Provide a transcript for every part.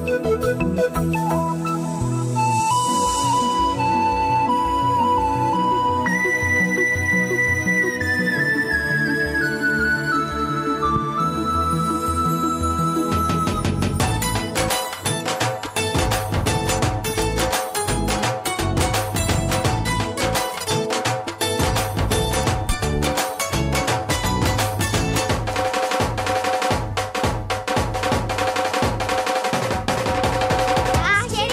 ఆశ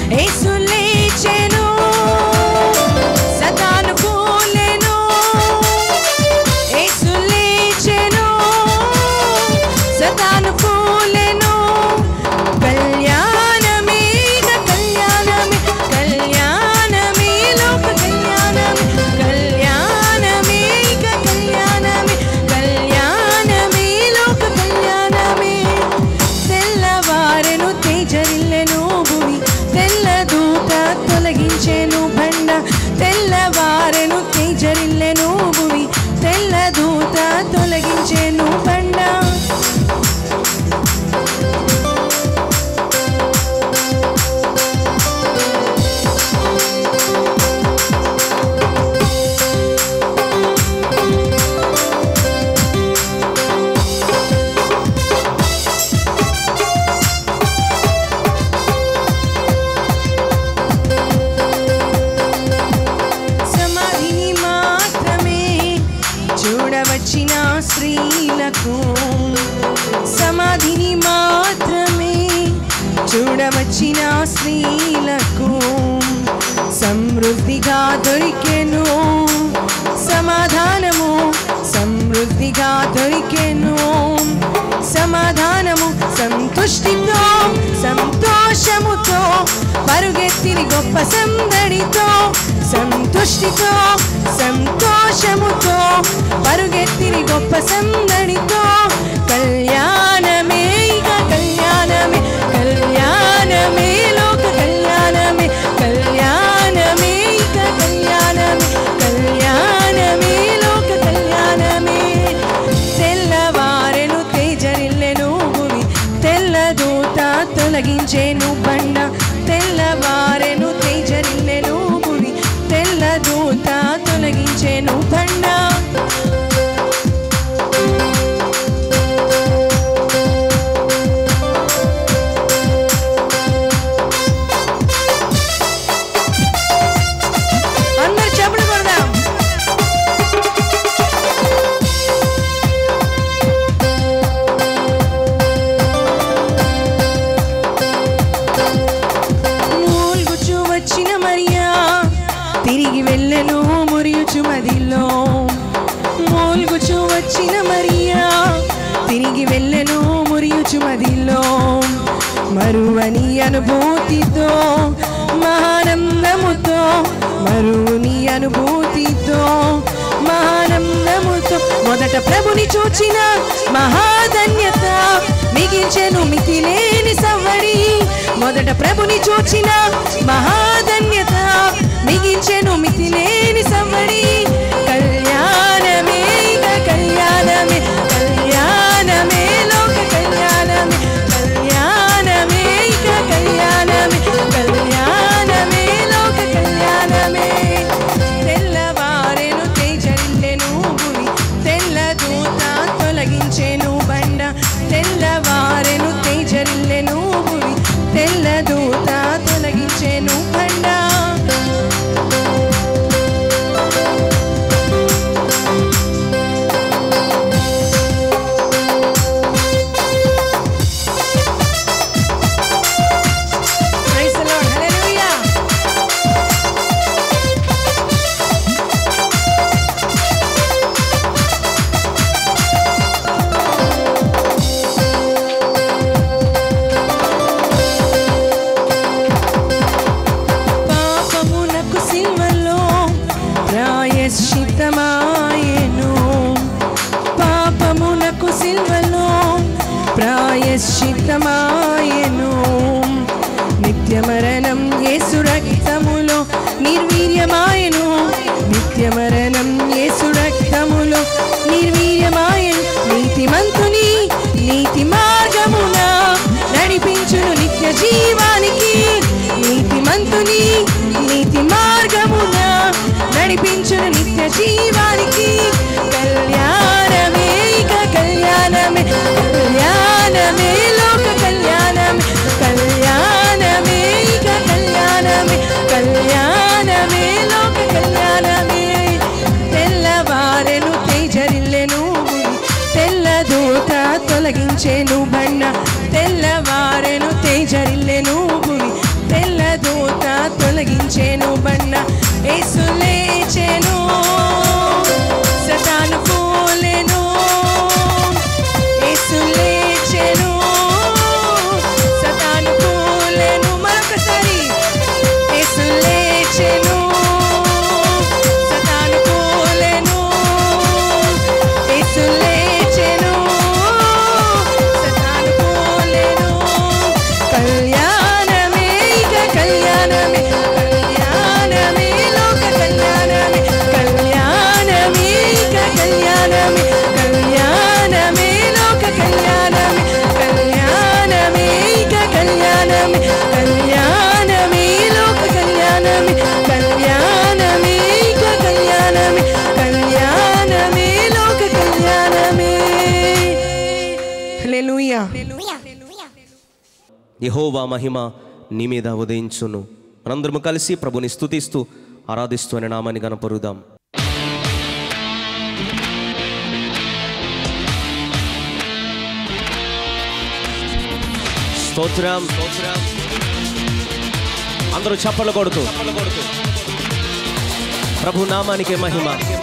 యేసు లేచెను సతాను కూలెను యేసు లేచెను సతాను కూలెను కళ్యాణమే ఇక కళ్యాణమే కళ్యాణమే లోక కళ్యాణమే కళ్యాణమే ఇక కళ్యాణమే కళ్యాణమే లోక కళ్యాణమే తెల్లవారెను తేజరిల్లెను భూమి తెల్ల దూత తొలగించెను బండ తెల్లవారెను తేజరిల్లెను భూమి తెల్ల దూత తొలగించెను బండ సమాధిని మాత్రమే చూడవచ్చిన స్త్రీలకు సమాధిని మాత్రమే చూడవచ్చిన స్త్రీలకు సమృద్ధిగా దొరికెను సమాధానము సమృద్ధిగా దొరికెను సమాధానము సంతుష్టితో సంతోషముతో పరుగెత్తిని గొప్ప సందడితో సంతుష్టితో సంతోషముతో పరుగెత్తిని గొప్ప సందడితో కళ్యాణమే ఇక కళ్యాణమే కళ్యాణమే లోక కళ్యాణమే కళ్యాణమే ఇక కళ్యాణమే కళ్యాణమే లోక కళ్యాణమే తెల్లవారెను తేజరిల్లెను భూమి తెల్ల దూత తొలగించేను బండ తెల్లవారెను తేజరిల్లెను భూమి తెల్ల దూత తొలగించేను బండ అందరు చెప్పులు కొడదాం మూల్గుచు వచ్చిన మరియా తిరిగి వెళ్ళెను మురియుచు మదిలో మూల్గుచు వచ్చిన మరియా తిరిగి వెళ్ళెను మురియుచు మదిలో మరువని అనుభూతితో మహానందముతో మరువుని అనుభూతితో మహానందముతో మొదట ప్రభుని చూచిన మహాధన్యత మిగిల్చెను మితిలేని సవ్వడి మొదట ప్రభుని చూచిన మహాధన్యత మిగిల్చెను మితిలేని సవ్వడి కళ్యాణమే ఇక కళ్యాణమే కళ్యాణమే లోక కళ్యాణమే కళ్యాణమే ఇక కళ్యాణమే కళ్యాణమే లోక కళ్యాణమే తెల్లవారెను తేజరిల్లెను భూమి తెల్ల దూత తొలగించెను బండ తెల్లవారెను తేజరిల్లెను భూమి తెల్ల దూత తొలగించెను బండ Praise the Lord. Hallelujah. పాపమునకు సిల్వలో ప్రాయశ్చితమాయెను పాపమునకు సిల్వలో ప్రాయశ్చితమాయెను నిత్య మరణం యేసు రక్తములో నిర్వీర్యమాయను నిత్య మరణం యేసు రక్తములో నిర్వీర్యమాయను నీతిమంతుని నీతి మార్గమున నడిపించును నిత్య జీవానికి నీతిమంతుని నీతి మార్గమున నడిపించును నిత్య జీవానికి కళ్యాణమే ఇక కళ్యాణమే కళ్యాణమే లోక కళ్యాణమే కళ్యాణమే ఇక కళ్యాణమే కళ్యాణమే లోక కళ్యాణమే తెల్లవారెను తేజరిల్లెను తెల్ల దూత తొలగించేను బಣ್ಣ తెల్లవారెను తేజరిల్లెను భూమి తెల్ల దూత తొలగించేను బండ యేసు లేచెను సతాను పోలెను యేసు లేచెను సతాను పోలెను మరొకసారి యేసు లేచెను సతాను పోలెను యేసు లేచెను సతాను పోలెను కళ్యాణమే ఇక కళ్యాణమే కళ్యాణమే లోక కళ్యాణమే కళ్యాణమే ఇక కళ్యాణమే కళ్యాణమే లోక కళ్యాణమే కళ్యాణమే ఇక కళ్యాణమే కళ్యాణమే లోక కళ్యాణమే కళ్యాణమే ఇక కళ్యాణమే కళ్యాణమే లోక కళ్యాణమే హల్లెలూయా యహోవా మహిమ నీ మీద ఉదయించును మనందరము కలిసి ప్రభుని స్తుతిస్తూ ఆరాధిస్తూ అనే నామాన్ని గనపరుదాం స్తోత్రం అందరూ చప్పలు కొడుతూ ప్రభు నామానికి మహిమ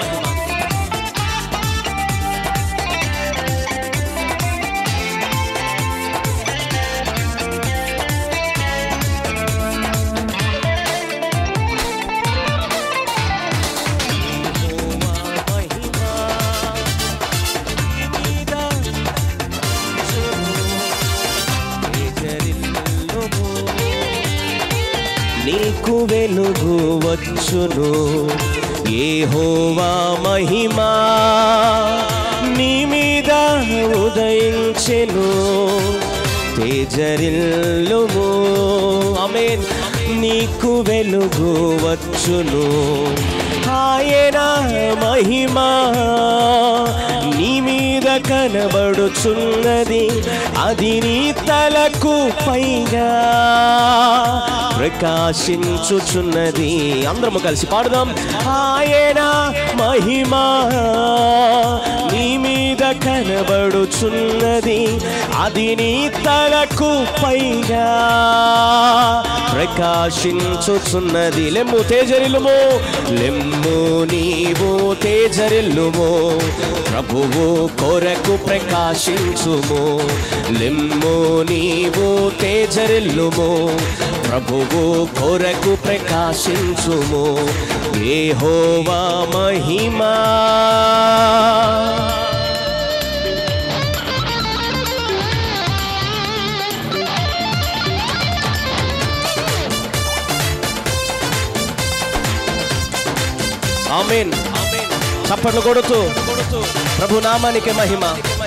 నీకు వెలుగు వచ్చును ఏహోవా మహిమా నీ మీద ఉదయించెను తేజరిల్లుము ఆమేన్ నీకు వెలుగు వచ్చును ఆయన మహిమా నీ మీద కనబడుచున్నది అది నీ తలకు పైగా ప్రకాశించుచున్నది అందరము కలిసి పాడుదాం ఆయన మహిమా నీ మీద కనబడుచున్నది అది నీ తలకు పైగా ప్రకాశించుచున్నది లెమ్ము తేజరిల్లుము లెమ్ము నీవు తేజరిల్లుము ప్రభువు కొరకు ప్రకాశించుము లెమ్ము నీవు తేజరిల్లుము ప్రభువు కొరకు ప్రకాశించుము ఏహోవా మహిమా ఆమెన్ చప్పట్లు కొడుతూ ప్రభు నామానికి మహిమ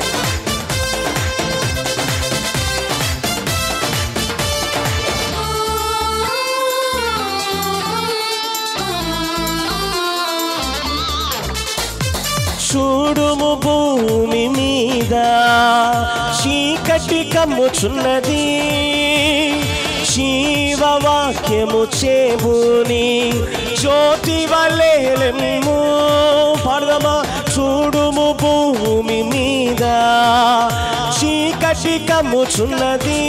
చూడుము భూమి మీద చీకటి కమ్ముచున్నది శివవాక్యము చేబుని జ్యోతి వలెలెమ్ము పాడదమా చూడుము భూమి మీద చీకటి కమ్ముచున్నది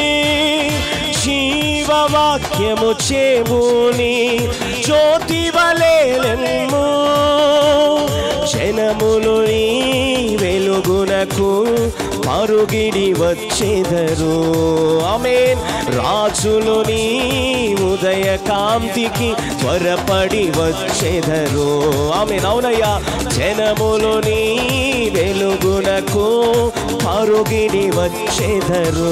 శివవాక్యము చేబుని జ్యోతి వలెలెమ్ము క్షణములు నీ వెలుగునకు పరుగిడి వచ్చేదరు ఆమేన్ రాజులు నీ ఉదయ కాంతికి త్వరపడి వచ్చేదరు ఆమె అవునయ్యా జనములు నీ వెలుగునకు పరుగిడి వచ్చేదరు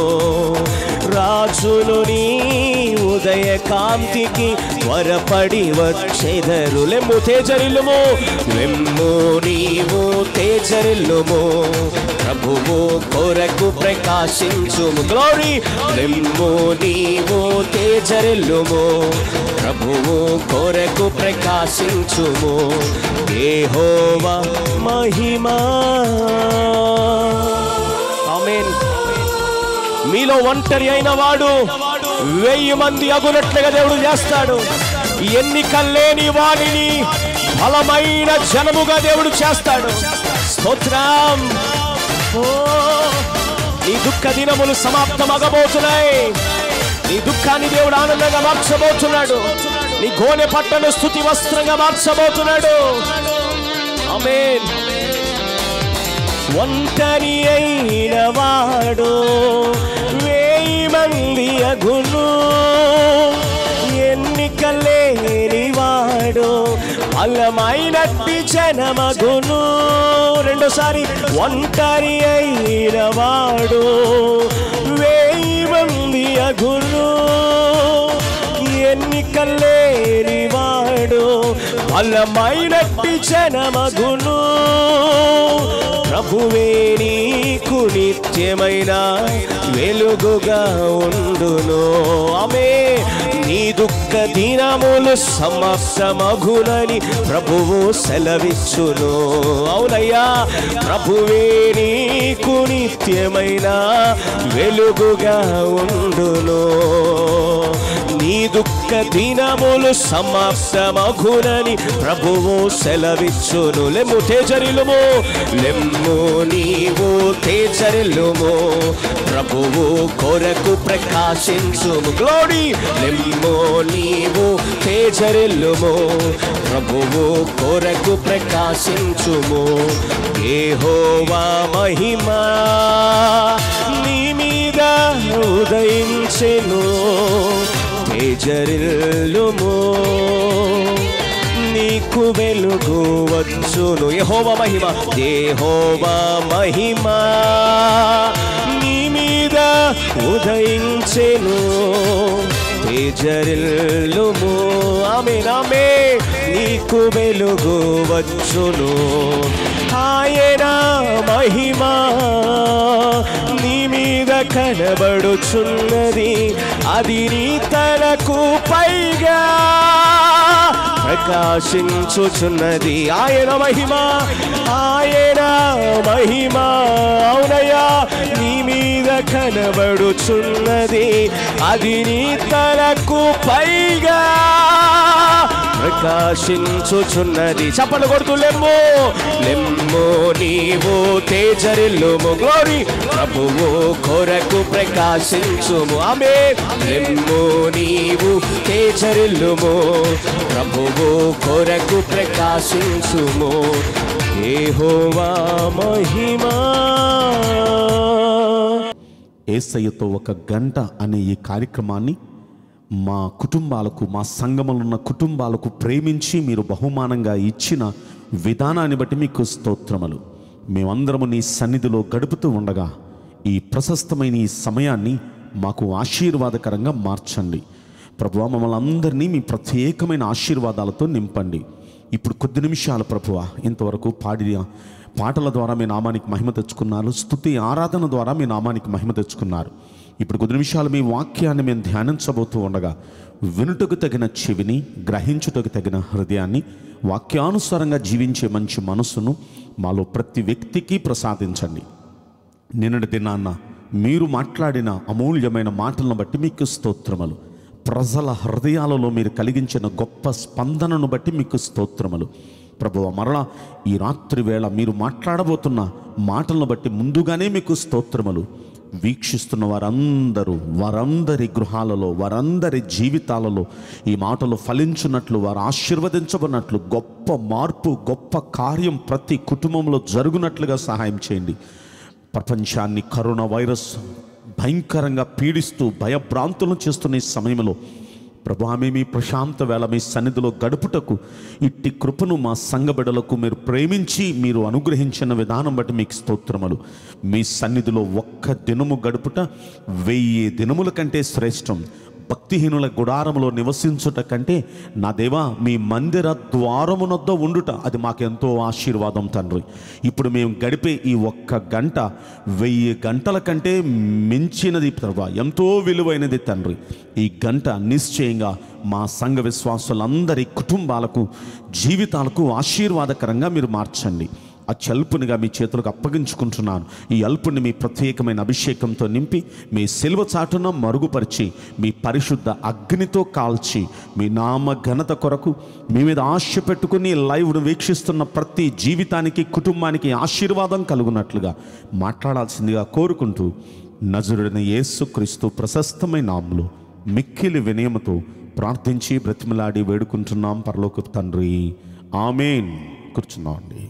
రాజులు నీ ఉదయ కాంతికి త్వరపడి వచ్చేదరు లెమ్ము తేజరిల్లుము లెమ్ము నీవు తేజరిల్లుము ప్రభువు కొరకు ప్రకాశించుము గ్లోరీ లెమ్ము నీవు తేజరిల్లుము ప్రభువు కొరకు ప్రకాశించుము ఏహోవా మహిమా ఆమేన్ మీలో ఒంటరి అయిన వాడు వెయ్యి మంది అగునట్లుగా దేవుడు చేస్తాడు ఎన్నికల్లేని వారిని బలమైన జనముగా దేవుడు చేస్తాడు స్తోత్రం ఓ నీ దుఃఖ దినములు సమాప్తమగబోతున్నాయి నీ దుఃఖ దుఃఖాన్ని దేవుడు ఆనందంగా మార్చబోతున్నాడు నీ గోనె పట్టను స్థుతి వస్త్రంగా మార్చబోతున్నాడు ఆమేన్ ఒంటరి అయిన వాడు వేయి మంది అగును ఎన్నికలేని వాడు బలమైనట్టి జనమగును రెండోసారి ఒంటరి అయిన వాడు వేయి మంది అగును ఎన్నికలేని వాడు బలమైనట్టి జనమగును ప్రభువే నీకు నిత్యమైన వెలుగుగా ఉండును ఆమె నీ దుఃఖ దినములు సమస్తమగునని ప్రభువు సెలవిచ్చును అవునయ్యా ప్రభువే నీకు నిత్యమైన వెలుగుగా ఉండును నీ దుఃఖ దినములు సమాప్తమగునని ప్రభువు సెలవిచ్చును లెమ్ము తేజరిలుము లెమ్ము నీవు తేజరిల్లుము ప్రభువు కొరకు ప్రకాశించుము గ్లోరీ లెమ్ము నీవు తేజరిల్లుము ప్రభువు కొరకు ప్రకాశించుము ఏహోవా మహిమా నీ మీద ఉదయించెను తేజరిల్లుము నీకు వెలుగు వచ్చును యహోవ మహిమ యహోవ మహిమ నీ మీద ఉదయించెను తేజరిల్లుము ఆమె నామే నీకు వెలుగు వచ్చును ఆయన మహిమ నీ మీద కనబడుచున్నది అది నీ తలకు పైగా ప్రకాశించుచున్నది ఆయన మహిమ ఆయన మహిమ అవునయ్యా నీ మీద కనబడుచున్నది అది నీ తలకు పైగా ప్రకాశించుచున్నది చప్పలు కొడుతూ లెమ్ము లెమ్ము నీవు తేజరిల్లుము గ్లోరీ ప్రభువు కొరకు ప్రకాశించుము ఆమె లెమ్ము నీవు తేజరిల్లుము ప్రభువు కొరకు ప్రకాశించుము ఏహోవా మహిమా ఏసయ్యతో ఒక గంట అనే ఈ కార్యక్రమాన్ని మా కుటుంబాలకు మా సంఘములో ఉన్న కుటుంబాలకు ప్రేమించి మీరు బహుమానంగా ఇచ్చిన విధానాన్ని బట్టి మీకు స్తోత్రములు మేమందరము నీ సన్నిధిలో గడుపుతూ ఉండగా ఈ ప్రశస్తమైన ఈ సమయాన్ని మాకు ఆశీర్వాదకరంగా మార్చండి ప్రభువా మమ్మల్ని అందరినీ మీ ప్రత్యేకమైన ఆశీర్వాదాలతో నింపండి ఇప్పుడు కొద్ది నిమిషాలు ప్రభువ ఇంతవరకు పాడిన పాటల ద్వారా మీ నామానికి మహిమ తెచ్చుకున్నారు స్తుతి ఆరాధన ద్వారా మీ నామానికి మహిమ తెచ్చుకున్నారు ఇప్పుడు కొద్ది నిమిషాలు మీ వాక్యాన్ని మేము ధ్యానించబోతూ ఉండగా వినుటకు తగిన చెవిని గ్రహించుటకు తగిన హృదయాన్ని వాక్యానుసారంగా జీవించే మంచి మనసును మాలో ప్రతి వ్యక్తికి ప్రసాదించండి నిన్నటి దినాన్న మీరు మాట్లాడిన అమూల్యమైన మాటలను బట్టి మీకు స్తోత్రములు ప్రజల హృదయాలలో మీరు కలిగించిన గొప్ప స్పందనను బట్టి మీకు స్తోత్రములు ప్రభువ మరలా ఈ రాత్రి వేళ మీరు మాట్లాడబోతున్న మాటలను బట్టి ముందుగానే మీకు స్తోత్రములు వీక్షిస్తున్న వారందరూ వారందరి గృహాలలో వారందరి జీవితాలలో ఈ మాటలు ఫలించున్నట్లు వారు ఆశీర్వదించబడినట్లు గొప్ప మార్పు గొప్ప కార్యం ప్రతి కుటుంబంలో జరుగునట్లుగా సహాయం చేయండి ప్రపంచాన్ని కరోనా వైరస్ భయంకరంగా పీడిస్తూ భయభ్రాంతులను చేస్తున్న ఈ సమయంలో ప్రభు ఆమె మీ ప్రశాంత వేళ మీ సన్నిధిలో గడుపుటకు ఇట్టి కృపను మా సంఘ బిడ్డలకు మీరు ప్రేమించి మీరు అనుగ్రహించిన విధానం బట్టి మీకు స్తోత్రములు మీ సన్నిధిలో ఒక్క దినము గడుపుట వెయ్యి దినముల కంటే శ్రేష్టం భక్తిహీనుల గుడారములో నివసించుట కంటే నా దేవా మీ మందిర ద్వారమునొద్ద ఉండుట అది మాకెంతో ఆశీర్వాదం తండ్రి ఇప్పుడు మేము గడిపే ఈ ఒక్క గంట వెయ్యి గంటల కంటే మించినది ప్రభా ఎంతో విలువైనది తండ్రి ఈ గంట నిశ్చయంగా మా సంఘ విశ్వాసులందరి కుటుంబాలకు జీవితాలకు ఆశీర్వాదకరంగా మీరు మార్చండి ఆ చల్పునిగా మీ చేతులకు అప్పగించుకుంటున్నాను ఈ అల్పుని మీ ప్రత్యేకమైన అభిషేకంతో నింపి మీ సిల్వ చాటున మరుగుపరిచి మీ పరిశుద్ధ అగ్నితో కాల్చి మీ నామ ఘనత కొరకు మీ మీద ఆశ పెట్టుకుని లైవ్ను వీక్షిస్తున్న ప్రతి జీవితానికి కుటుంబానికి ఆశీర్వాదం కలుగునట్లుగా మాట్లాడాల్సిందిగా కోరుకుంటూ నజరుడైన యేసుక్రీస్తు ప్రశస్తమైన నామములో మిక్కిలి వినయముతో ప్రార్థించి బ్రతిమలాడి వేడుకుంటున్నాం పరలోక తండ్రి ఆమెన్ కూర్చున్నామండి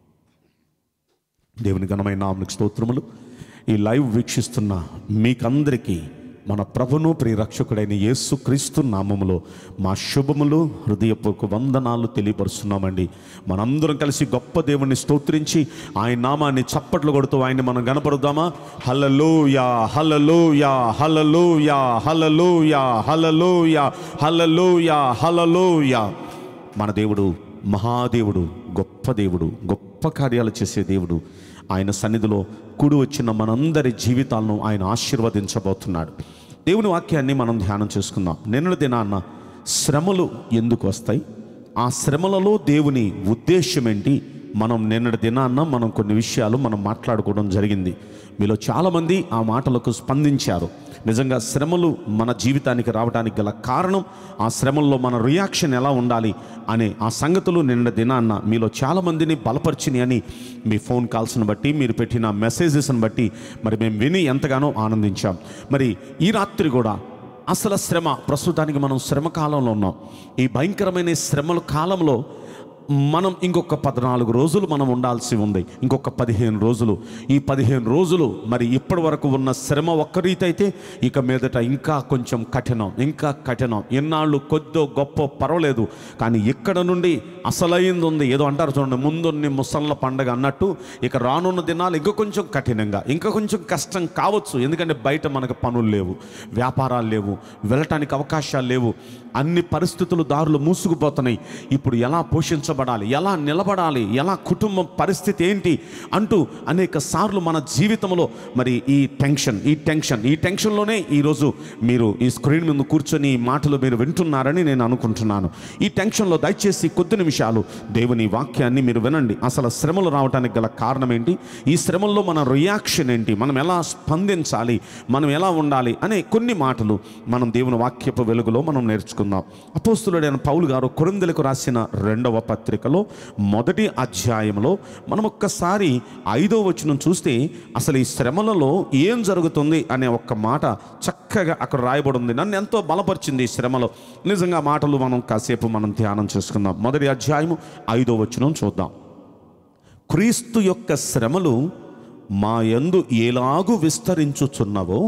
దేవుని ఘనమైన నామనికి స్తోత్రములు ఈ లైవ్ వీక్షిస్తున్న మీకందరికీ మన ప్రభును ప్రియరక్షకుడైన యేసు క్రీస్తు నామములో మా శుభములు హృదయపూర్వక వందనాలు తెలియపరుస్తున్నామండి మనందరం కలిసి గొప్ప దేవుణ్ణి స్తోత్రించి ఆయన నామాన్ని చప్పట్లు కొడుతూ ఆయన్ని మనం కనపరుద్దామా హల్లలోయా హల్లలోయా హల్లలోయా హల్లలోయా హల్లలోయా హల్లలోయా హల్లలోయా మన దేవుడు మహాదేవుడు గొప్ప దేవుడు గొప్ప కార్యాలు చేసే దేవుడు ఆయన సన్నిధిలో కూడి వచ్చిన మనందరి జీవితాలను ఆయన ఆశీర్వదించబోతున్నాడు దేవుని వాక్యాన్ని మనం ధ్యానం చేసుకుందాం నిన్న దినాన్న శ్రమలు ఎందుకు వస్తాయి ఆ శ్రమలలో దేవుని ఉద్దేశం ఏంటి మనం నిన్నటి దినాన్న మనం కొన్ని విషయాలు మనం మాట్లాడుకోవడం జరిగింది మీలో చాలామంది ఆ మాటలకు స్పందించారు నిజంగా శ్రమలు మన జీవితానికి రావడానికి గల కారణం ఆ శ్రమల్లో మన రియాక్షన్ ఎలా ఉండాలి అనే ఆ సంగతులు నిన్న దినాన్న మీలో చాలామందిని బలపరిచినాయి అని మీ ఫోన్ కాల్స్ని బట్టి మీరు పెట్టిన మెసేజెస్ని బట్టి మరి మేము విని ఎంతగానో ఆనందించాం మరి ఈ రాత్రి కూడా అసలు శ్రమ ప్రస్తుతానికి మనం శ్రమ కాలంలో ఉన్నాం ఈ భయంకరమైన శ్రమల కాలంలో మనం ఇంకొక పద్నాలుగు రోజులు మనం ఉండాల్సి ఉంది ఇంకొక పదిహేను రోజులు ఈ పదిహేను రోజులు మరి ఇప్పటి వరకు ఉన్న శ్రమ ఒక్క రీతి అయితే ఇక మీదట ఇంకా కొంచెం కఠినం ఇంకా కఠినం ఎన్నాళ్ళు కొద్దో గొప్ప పర్వాలేదు కానీ ఇక్కడ నుండి అసలైంది ఉంది ఏదో అంటారు చూడండి ముందున్ని ముసళ్ళ పండగ అన్నట్టు ఇక రానున్న దినాలు ఇంకా కొంచెం కఠినంగా ఇంకా కొంచెం కష్టం కావచ్చు ఎందుకంటే బయట మనకు పనులు లేవు వ్యాపారాలు లేవు వెళ్ళటానికి అవకాశాలు లేవు అన్ని పరిస్థితులు దారులు మూసుకుపోతున్నాయి ఇప్పుడు ఎలా పోషించబడాలి ఎలా నిలబడాలి ఎలా కుటుంబం పరిస్థితి ఏంటి అంటూ అనేక సార్లు మన జీవితంలో మరి ఈ టెన్షన్ ఈ టెన్షన్ ఈ టెన్షన్లోనే ఈరోజు మీరు ఈ స్క్రీన్ ముందు కూర్చొని ఈ మాటలు మీరు వింటున్నారని నేను అనుకుంటున్నాను ఈ టెన్షన్లో దయచేసి కొద్ది నిమిషాలు దేవుని వాక్యాన్ని మీరు వినండి అసలు శ్రమలు రావడానికి గల కారణం ఏంటి ఈ శ్రమల్లో మన రియాక్షన్ ఏంటి మనం ఎలా స్పందించాలి మనం ఎలా ఉండాలి అనే కొన్ని మాటలు మనం దేవుని వాక్యపు వెలుగులో మనం నేర్చుకుందాం అపోస్తులుడైన పౌలు గారు కొరిందెలకు రాసిన రెండవ పత్రికలో మొదటి అధ్యాయంలో మనం ఒక్కసారి ఐదో వచనం చూస్తే అసలు ఈ శ్రమలలో ఏం జరుగుతుంది అనే ఒక్క మాట చక్కగా అక్కడ రాయబడి ఉంది నన్ను ఎంతో బలపరిచింది ఈ శ్రమలో నిజంగా ఆ మాటలు మనం కాసేపు మనం ధ్యానం చేసుకుందాం మొదటి అధ్యాయము ఐదో వచనం చూద్దాం క్రీస్తు యొక్క శ్రమలు మా యందు ఎలాగు విస్తరించుచున్నవో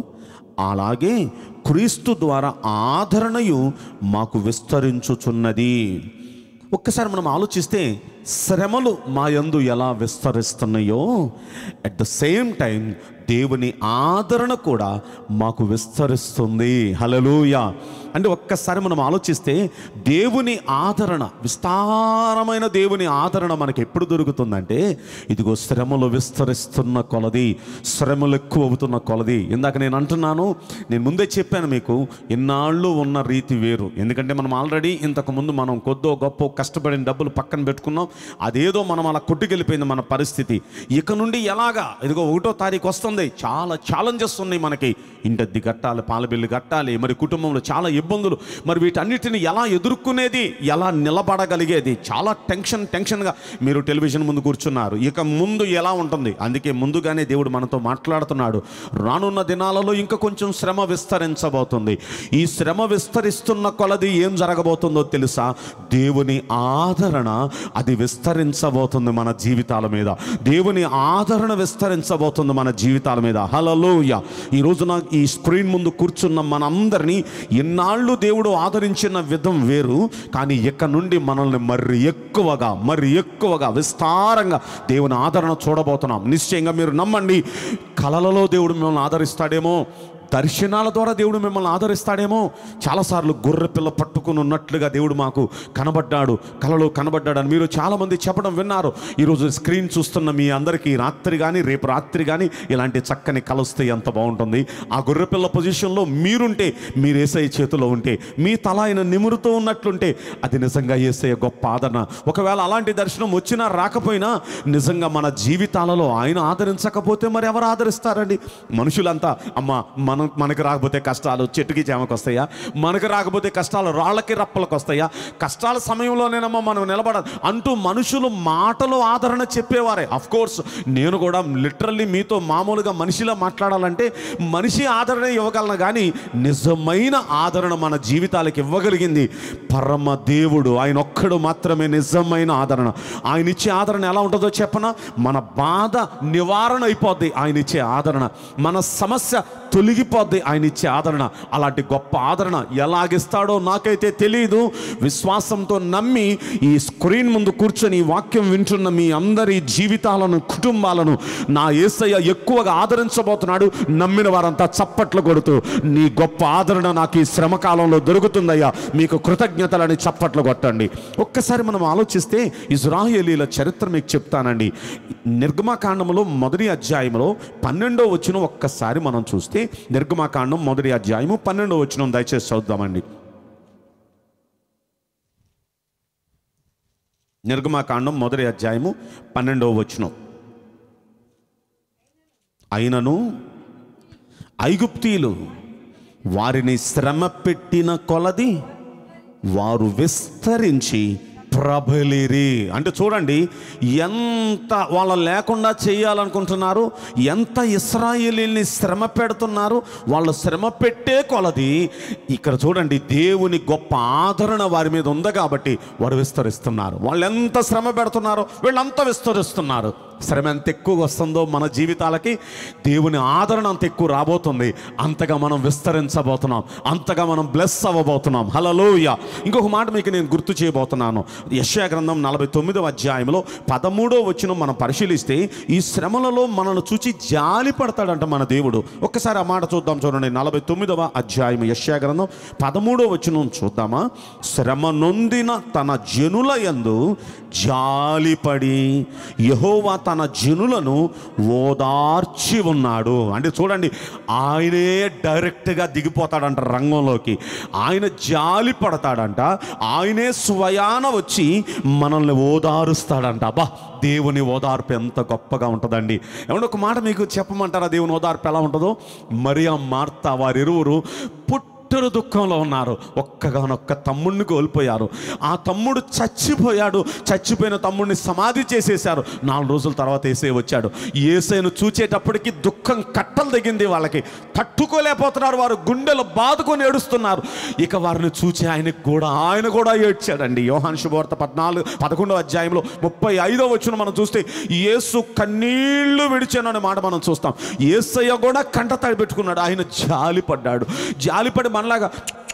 అలాగే క్రీస్తు ద్వారా ఆదరణయు మాకు విస్తరించుచున్నది ఒక్కసారి మనం ఆలోచిస్తే శ్రమలు మా యందు ఎలా విస్తరిస్తున్నాయో అట్ ద సేమ్ టైం దేవుని ఆదరణ కూడా మాకు విస్తరిస్తుంది హలలుయ అంటే ఒక్కసారి మనం ఆలోచిస్తే దేవుని ఆదరణ విస్తారమైన దేవుని ఆదరణ మనకి ఎప్పుడు దొరుకుతుందంటే ఇదిగో శ్రమలు విస్తరిస్తున్న కొలది శ్రమలు ఎక్కువ అవుతున్న కొలది ఇందాక నేను అంటున్నాను నేను ముందే చెప్పాను మీకు ఇన్నాళ్ళు ఉన్న రీతి వేరు ఎందుకంటే మనం ఆల్రెడీ ఇంతకు ముందు మనం కొద్దో గొప్ప కష్టపడిన డబ్బులు పక్కన పెట్టుకున్నాం అదేదో మనం అలా కొట్టుకెళ్ళిపోయింది మన పరిస్థితి ఇక నుండి ఎలాగా ఇదిగో ఒకటో తారీఖు వస్తుంది చాలా ఛాలెంజెస్ ఉన్నాయి మనకి ఇంటద్ది కట్టాలి పాల బిల్లు కట్టాలి మరి కుటుంబంలో చాలా ఇబ్బందులు మరి వీటన్నిటిని ఎలా ఎదుర్కొనేది ఎలా నిలబడగలిగేది చాలా టెన్షన్ టెన్షన్గా మీరు టెలివిజన్ ముందు కూర్చున్నారు ఇక ముందు ఎలా ఉంటుంది అందుకే ముందుగానే దేవుడు మనతో మాట్లాడుతున్నాడు రానున్న దినాలలో ఇంకా కొంచెం శ్రమ విస్తరించబోతుంది ఈ శ్రమ విస్తరిస్తున్న కొలది ఏం జరగబోతుందో తెలుసా దేవుని ఆదరణ అది విస్తరించబోతుంది మన జీవితాల మీద దేవుని ఆదరణ విస్తరించబోతుంది మన జీవితాల మీద హలలోయ ఈ రోజున ఈ స్క్రీన్ ముందు కూర్చున్న మనందరినీ ఎన్నాళ్ళు దేవుడు ఆదరించిన విధం వేరు కానీ ఇక నుండి మనల్ని మరి ఎక్కువగా మరి ఎక్కువగా విస్తారంగా దేవుని ఆదరణ చూడబోతున్నాం నిశ్చయంగా మీరు నమ్మండి కలలలో దేవుడు మిమ్మల్ని ఆదరిస్తాడేమో దర్శనాల ద్వారా దేవుడు మిమ్మల్ని ఆదరిస్తాడేమో చాలాసార్లు గొర్రె పిల్ల పట్టుకుని ఉన్నట్లుగా దేవుడు మాకు కనబడ్డాడు కలలో కనబడ్డాడు అని మీరు చాలామంది చెప్పడం విన్నారు ఈరోజు స్క్రీన్ చూస్తున్న మీ అందరికీ రాత్రి కానీ రేపు రాత్రి కానీ ఇలాంటి చక్కని కలుస్తే ఎంత బాగుంటుంది ఆ గొర్రె పిల్ల పొజిషన్లో మీరుంటే మీరు ఏసఐ చేతిలో ఉంటే మీ తల ఆయన నిమురుతూ ఉన్నట్లుంటే అది నిజంగా ఏసఐ గొప్ప ఆదరణ ఒకవేళ అలాంటి దర్శనం వచ్చినా రాకపోయినా నిజంగా మన జీవితాలలో ఆయన ఆదరించకపోతే మరి ఎవరు ఆదరిస్తారండి మనుషులంతా అమ్మ మనం మనం మనకు రాకపోతే కష్టాలు చెట్టుకి చేమకు వస్తాయా మనకు రాకపోతే కష్టాలు రాళ్ళకి రప్పలకు వస్తాయా కష్టాల సమయంలోనేనమ్మా మనం నిలబడాలి అంటూ మనుషులు మాటలు ఆదరణ చెప్పేవారే అఫ్ కోర్స్ నేను కూడా లిటరల్లీ మీతో మామూలుగా మనిషిలా మాట్లాడాలంటే మనిషి ఆదరణ ఇవ్వగలను కానీ నిజమైన ఆదరణ మన జీవితాలకు ఇవ్వగలిగింది పరమ దేవుడు ఆయన ఒక్కడు మాత్రమే నిజమైన ఆదరణ ఆయన ఇచ్చే ఆదరణ ఎలా ఉంటుందో చెప్పనా మన బాధ నివారణ అయిపోద్ది ఆయన ఇచ్చే ఆదరణ మన సమస్య తొలగిపోద్ది ఆయన ఇచ్చే ఆదరణ అలాంటి గొప్ప ఆదరణ ఎలాగిస్తాడో నాకైతే తెలియదు విశ్వాసంతో నమ్మి ఈ స్క్రీన్ ముందు కూర్చొని ఈ వాక్యం వింటున్న మీ అందరి జీవితాలను కుటుంబాలను నా ఏసయ్య ఎక్కువగా ఆదరించబోతున్నాడు నమ్మిన వారంతా చప్పట్లు కొడుతూ నీ గొప్ప ఆదరణ నాకు ఈ శ్రమ కాలంలో దొరుకుతుందయ్యా మీకు కృతజ్ఞతలని చప్పట్లు కొట్టండి ఒక్కసారి మనం ఆలోచిస్తే ఇజ్రాయేలీల చరిత్ర మీకు చెప్తానండి నిర్గమాకాండంలో మొదటి అధ్యాయంలో పన్నెండో వచ్చిన ఒక్కసారి మనం చూస్తే నిర్గమాకాండం మొదటి అధ్యాయము పన్నెండో వచ్చిన దయచేసి చదువుదామండి నిర్గమాకాండం మొదటి అధ్యాయము పన్నెండవ వచనం అయినను ఐగుప్తీలు వారిని శ్రమ పెట్టిన కొలది వారు విస్తరించి ప్రబలిరి అంటే చూడండి ఎంత వాళ్ళ లేకుండా చేయాలనుకుంటున్నారు ఎంత ఇస్రాయేలీల్ని శ్రమ పెడుతున్నారు వాళ్ళు శ్రమ పెట్టే కొలది ఇక్కడ చూడండి దేవుని గొప్ప ఆదరణ వారి మీద ఉంది కాబట్టి వారు విస్తరిస్తున్నారు వాళ్ళు ఎంత శ్రమ పెడుతున్నారో వీళ్ళంత విస్తరిస్తున్నారు శ్రమ ఎంత ఎక్కువ వస్తుందో మన జీవితాలకి దేవుని ఆదరణ అంత ఎక్కువ రాబోతుంది అంతగా మనం విస్తరించబోతున్నాం అంతగా మనం బ్లెస్ అవ్వబోతున్నాం హలలోయ ఇంకొక మాట మీకు నేను గుర్తు చేయబోతున్నాను యశ్యా గ్రంథం నలభై తొమ్మిదవ అధ్యాయంలో పదమూడో వచ్చిన మనం పరిశీలిస్తే ఈ శ్రమలలో మనల్ని చూచి జాలి పడతాడంట మన దేవుడు ఒక్కసారి ఆ మాట చూద్దాం చూడండి నలభై తొమ్మిదవ అధ్యాయం యశ్యా గ్రంథం పదమూడో వచ్చిన చూద్దామా శ్రమ నొందిన తన జనుల యందు జాలిపడి యహోవా తన జనులను ఓదార్చి ఉన్నాడు అంటే చూడండి ఆయనే డైరెక్ట్గా దిగిపోతాడంట రంగంలోకి ఆయన జాలి పడతాడంట ఆయనే స్వయాన వచ్చి మనల్ని ఓదారుస్తాడంట అబ్బా దేవుని ఓదార్పు ఎంత గొప్పగా ఉంటుందండి ఏమన్నా ఒక మాట మీకు చెప్పమంటారా దేవుని ఓదార్పు ఎలా ఉంటుందో మరియా మార్తా వారిరువురు పుట్ ఒంటరి దుఃఖంలో ఉన్నారు ఒక్కగానొక్క తమ్ముడిని కోల్పోయారు ఆ తమ్ముడు చచ్చిపోయాడు చచ్చిపోయిన తమ్ముడిని సమాధి చేసేశారు నాలుగు రోజుల తర్వాత ఏసై వచ్చాడు ఏసైను చూచేటప్పటికి దుఃఖం కట్టలు తెగింది వాళ్ళకి తట్టుకోలేకపోతున్నారు వారు గుండెలు బాదుకొని ఏడుస్తున్నారు ఇక వారిని చూచి ఆయనకు కూడా ఆయన కూడా ఏడ్చాడండి యోహాన్ శుభవార్త పద్నాలుగు పదకొండవ అధ్యాయంలో ముప్పై ఐదో వచ్చిన మనం చూస్తే యేసు కన్నీళ్లు విడిచాను అనే మాట మనం చూస్తాం ఏసయ్య కూడా కంట తడి పెట్టుకున్నాడు ఆయన జాలిపడ్డాడు జాలిపడి మనలాగా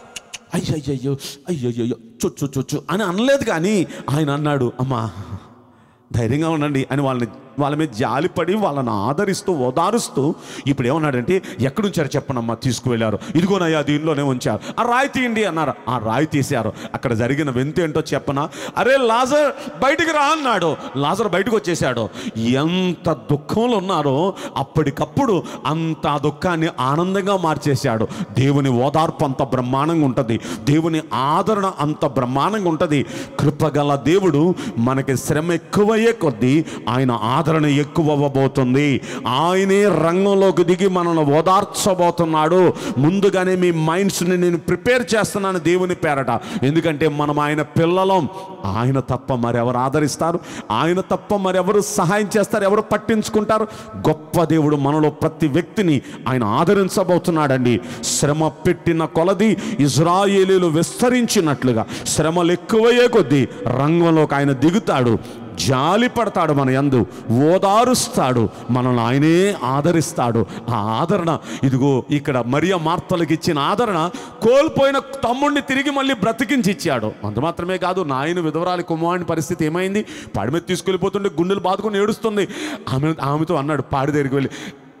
అయ్యయ్యో అయ్యయ్యో చొచ్చు చొచ్చు అని అనలేదు కానీ ఆయన అన్నాడు అమ్మా ధైర్యంగా ఉండండి అని వాళ్ళని వాళ్ళ మీద జాలిపడి వాళ్ళని ఆదరిస్తూ ఓదారుస్తూ ఇప్పుడు ఏమన్నాడంటే ఎక్కడి ఉంచారు చెప్పనమ్మా తీసుకువెళ్ళారు ఇదిగోనయ్యా దీనిలోనే ఉంచారు ఆ రాయి తీయండి అన్నారు ఆ రాయి తీశారు అక్కడ జరిగిన వింత ఏంటో చెప్పనా అరే లాజర్ బయటికి రా అన్నాడు లాజర్ బయటకు వచ్చేసాడు ఎంత దుఃఖంలో ఉన్నారో అప్పటికప్పుడు అంత ఆ దుఃఖాన్ని ఆనందంగా మార్చేశాడు దేవుని ఓదార్పు అంత బ్రహ్మాండంగా ఉంటుంది దేవుని ఆదరణ అంత బ్రహ్మాండంగా ఉంటుంది కృపగల దేవుడు మనకి శ్రమ ఎక్కువయ్యే కొద్దీ ఆయన ఆదరణ ఎక్కువ అవ్వబోతుంది ఆయనే రంగంలోకి దిగి మనల్ని ఓదార్చబోతున్నాడు ముందుగానే మీ మైండ్స్ని నేను ప్రిపేర్ చేస్తున్నాను దేవుని పేరట ఎందుకంటే మనం ఆయన పిల్లలం ఆయన తప్ప మరెవరు ఆదరిస్తారు ఆయన తప్ప మరెవరు సహాయం చేస్తారు ఎవరు పట్టించుకుంటారు గొప్ప దేవుడు మనలో ప్రతి వ్యక్తిని ఆయన ఆదరించబోతున్నాడండి శ్రమ పెట్టిన కొలది ఇజ్రాయేలీలు విస్తరించినట్లుగా శ్రమలు ఎక్కువయ్యే కొద్దీ రంగంలోకి ఆయన దిగుతాడు జాలి పడతాడు మన యందు ఓదారుస్తాడు మనల్ని ఆయనే ఆదరిస్తాడు ఆ ఆదరణ ఇదిగో ఇక్కడ మరియ మార్తలకు ఇచ్చిన ఆదరణ కోల్పోయిన తమ్ముడిని తిరిగి మళ్ళీ బ్రతికించి ఇచ్చాడు అంత మాత్రమే కాదు నాయన విధవరాలి కుమారుని పరిస్థితి ఏమైంది పాడి మీద తీసుకెళ్ళిపోతుంటే గుండెలు బాదుకొని ఏడుస్తుంది ఆమె ఆమెతో అన్నాడు పాడి దగ్గరికి వెళ్ళి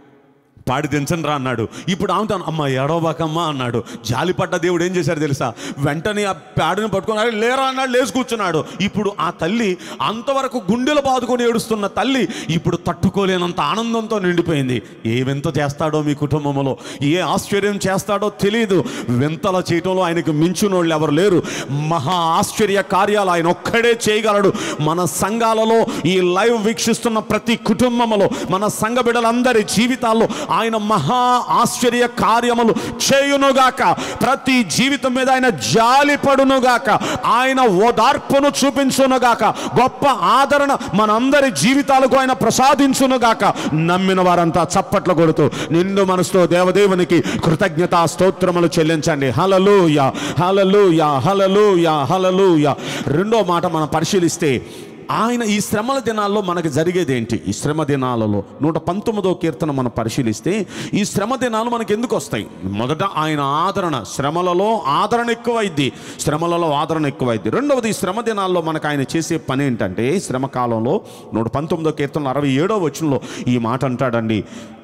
పాడి దించండి రా అన్నాడు ఇప్పుడు ఆమెతో అమ్మ ఏడవబాకమ్మా అన్నాడు జాలిపడ్డ దేవుడు ఏం చేశాడు తెలుసా వెంటనే ఆ ప్యాడుని పట్టుకొని "అరే, లేరా అన్నాడు లేచి కూర్చున్నాడు ఇప్పుడు ఆ తల్లి అంతవరకు గుండెలు బాదుకొని ఏడుస్తున్న తల్లి ఇప్పుడు తట్టుకోలేనంత ఆనందంతో నిండిపోయింది ఏ వింత చేస్తాడో మీ కుటుంబంలో ఏ ఆశ్చర్యం చేస్తాడో తెలియదు వింతల చేయటంలో ఆయనకు మించిన వాళ్ళు ఎవరు లేరు మహా ఆశ్చర్య కార్యాలు ఆయన ఒక్కడే చేయగలడు మన సంఘాలలో ఈ లైవ్ వీక్షిస్తున్న ప్రతి కుటుంబంలో మన సంఘ బిడ్డలందరి జీవితాల్లో ఆయన మహా ఆశ్చర్య కార్యములు చేయునుగాక ప్రతి జీవితం మీద ఆయన జాలిపడునుగాక ఆయన ఓదార్పును చూపించునుగాక గొప్ప ఆదరణ మనందరి జీవితాలకు ఆయన ప్రసాదించునుగాక నమ్మిన వారంతా చప్పట్లు కొడుతూ నిండు మనసుతో దేవదేవునికి కృతజ్ఞతా స్తోత్రములు చెల్లించండి హలలుయ హలలుయ హలలుయ హలలుయ రెండో మాట మనం పరిశీలిస్తే ఆయన ఈ శ్రమల దినాల్లో మనకు జరిగేది ఏంటి ఈ శ్రమ దినాలలో నూట పంతొమ్మిదో కీర్తన మనం పరిశీలిస్తే ఈ శ్రమ దినాలు మనకి ఎందుకు వస్తాయి మొదట ఆయన ఆదరణ శ్రమలలో ఆదరణ ఎక్కువైద్ది శ్రమలలో ఆదరణ ఎక్కువైద్ది రెండవది ఈ శ్రమ దినాల్లో మనకు ఆయన చేసే పని ఏంటంటే శ్రమ కాలంలో నూట పంతొమ్మిదో కీర్తనలో అరవై ఏడో వచనంలో ఈ మాట అంటాడండి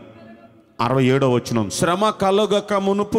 అరవై ఏడో వచనం శ్రమ కలగక మునుపు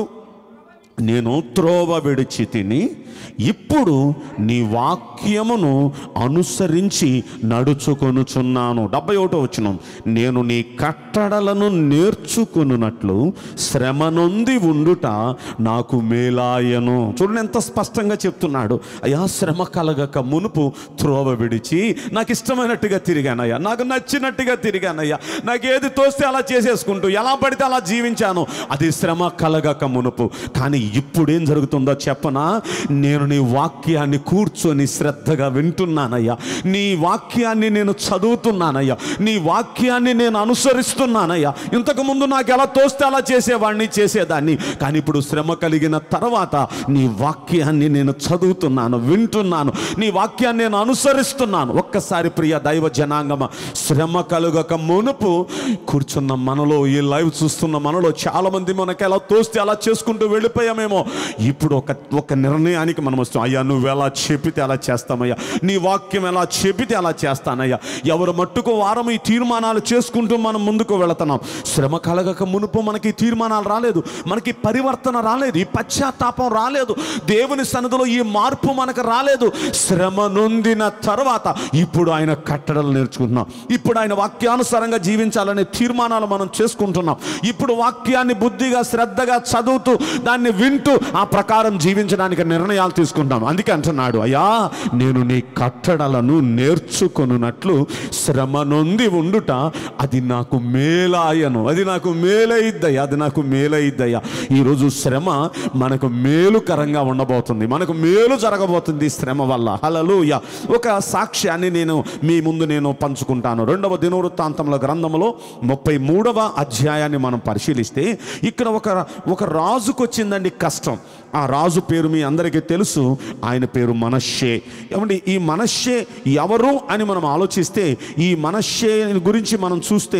నేను త్రోవ విడిచి తిని ఇప్పుడు నీ వాక్యమును అనుసరించి నడుచుకొనుచున్నాను డెబ్బై ఒకటో వచ్చిన నేను నీ కట్టడలను నేర్చుకున్నట్లు శ్రమ నొంది ఉండుట నాకు మేలాయను చూడండి ఎంత స్పష్టంగా చెప్తున్నాడు అయ్యా శ్రమ కలగక మునుపు త్రోవ విడిచి నాకు ఇష్టమైనట్టుగా తిరిగానయ్యా నాకు నచ్చినట్టుగా తిరిగానయ్యా నాకు ఏది తోస్తే అలా చేసేసుకుంటూ ఎలా పడితే అలా జీవించాను అది శ్రమ కలగక మునుపు కానీ ఇప్పుడేం జరుగుతుందో చెప్పనా నేను నీ వాక్యాన్ని కూర్చొని శ్రద్ధగా వింటున్నానయ్యా నీ వాక్యాన్ని నేను చదువుతున్నానయ్యా నీ వాక్యాన్ని నేను అనుసరిస్తున్నానయ్యా ఇంతకు ముందు నాకు ఎలా తోస్తే అలా చేసేవాడిని చేసేదాన్ని కానీ ఇప్పుడు శ్రమ కలిగిన తర్వాత నీ వాక్యాన్ని నేను చదువుతున్నాను వింటున్నాను నీ వాక్యాన్ని నేను అనుసరిస్తున్నాను ఒక్కసారి ప్రియ దైవ జనాంగమ శ్రమ కలుగక మునుపు కూర్చున్న మనలో ఈ లైవ్ చూస్తున్న మనలో చాలా మంది మనకి ఎలా తోస్తే అలా చేసుకుంటూ వెళ్ళిపోయామేమో ఇప్పుడు ఒక ఒక నిర్ణయానికి మనం వస్తాం అయ్యా నువ్వు ఎలా చెప్పితే అలా చేస్తామయ్యా నీ వాక్యం ఎలా చెప్పితే అలా చేస్తానయ్యా ఎవరు మట్టుకు వారం ఈ తీర్మానాలు చేసుకుంటూ మనం ముందుకు వెళుతున్నాం శ్రమ కలగక మునుపు మనకి ఈ తీర్మానాలు రాలేదు మనకి పరివర్తన రాలేదు ఈ పశ్చాత్తాపం రాలేదు దేవుని సన్నిధిలో ఈ మార్పు మనకు రాలేదు శ్రమ నొందిన తర్వాత ఇప్పుడు ఆయన కట్టడలు నేర్చుకుంటున్నాం ఇప్పుడు ఆయన వాక్యానుసారంగా జీవించాలనే తీర్మానాలు మనం చేసుకుంటున్నాం ఇప్పుడు వాక్యాన్ని బుద్ధిగా శ్రద్ధగా చదువుతూ దాన్ని వింటూ ఆ ప్రకారం జీవించడానికి నిర్ణయాలు తీసుకుంటాం అందుకే అంటున్నాడు అయ్యా నేను నీ కట్టడలను నేర్చుకొనున్నట్లు శ్రమ నొంది ఉండుట అది నాకు మేలాయను అది నాకు మేలైద్దయ్యా అది నాకు మేలైద్దయ్యా ఈరోజు శ్రమ మనకు మేలుకరంగా ఉండబోతుంది మనకు మేలు జరగబోతుంది ఈ శ్రమ వల్ల హలలుయ ఒక సాక్ష్యాన్ని నేను మీ ముందు నేను పంచుకుంటాను రెండవ దినవృత్తాంతంలో గ్రంథంలో ముప్పై మూడవ అధ్యాయాన్ని మనం పరిశీలిస్తే ఇక్కడ ఒక ఒక రాజుకు వచ్చిందండి కష్టం ఆ రాజు పేరు మీ అందరికీ తెలుసు ఆయన పేరు మనశ్శే ఏమండి ఈ మనశ్శే ఎవరు అని మనం ఆలోచిస్తే ఈ మనశ్శే గురించి మనం చూస్తే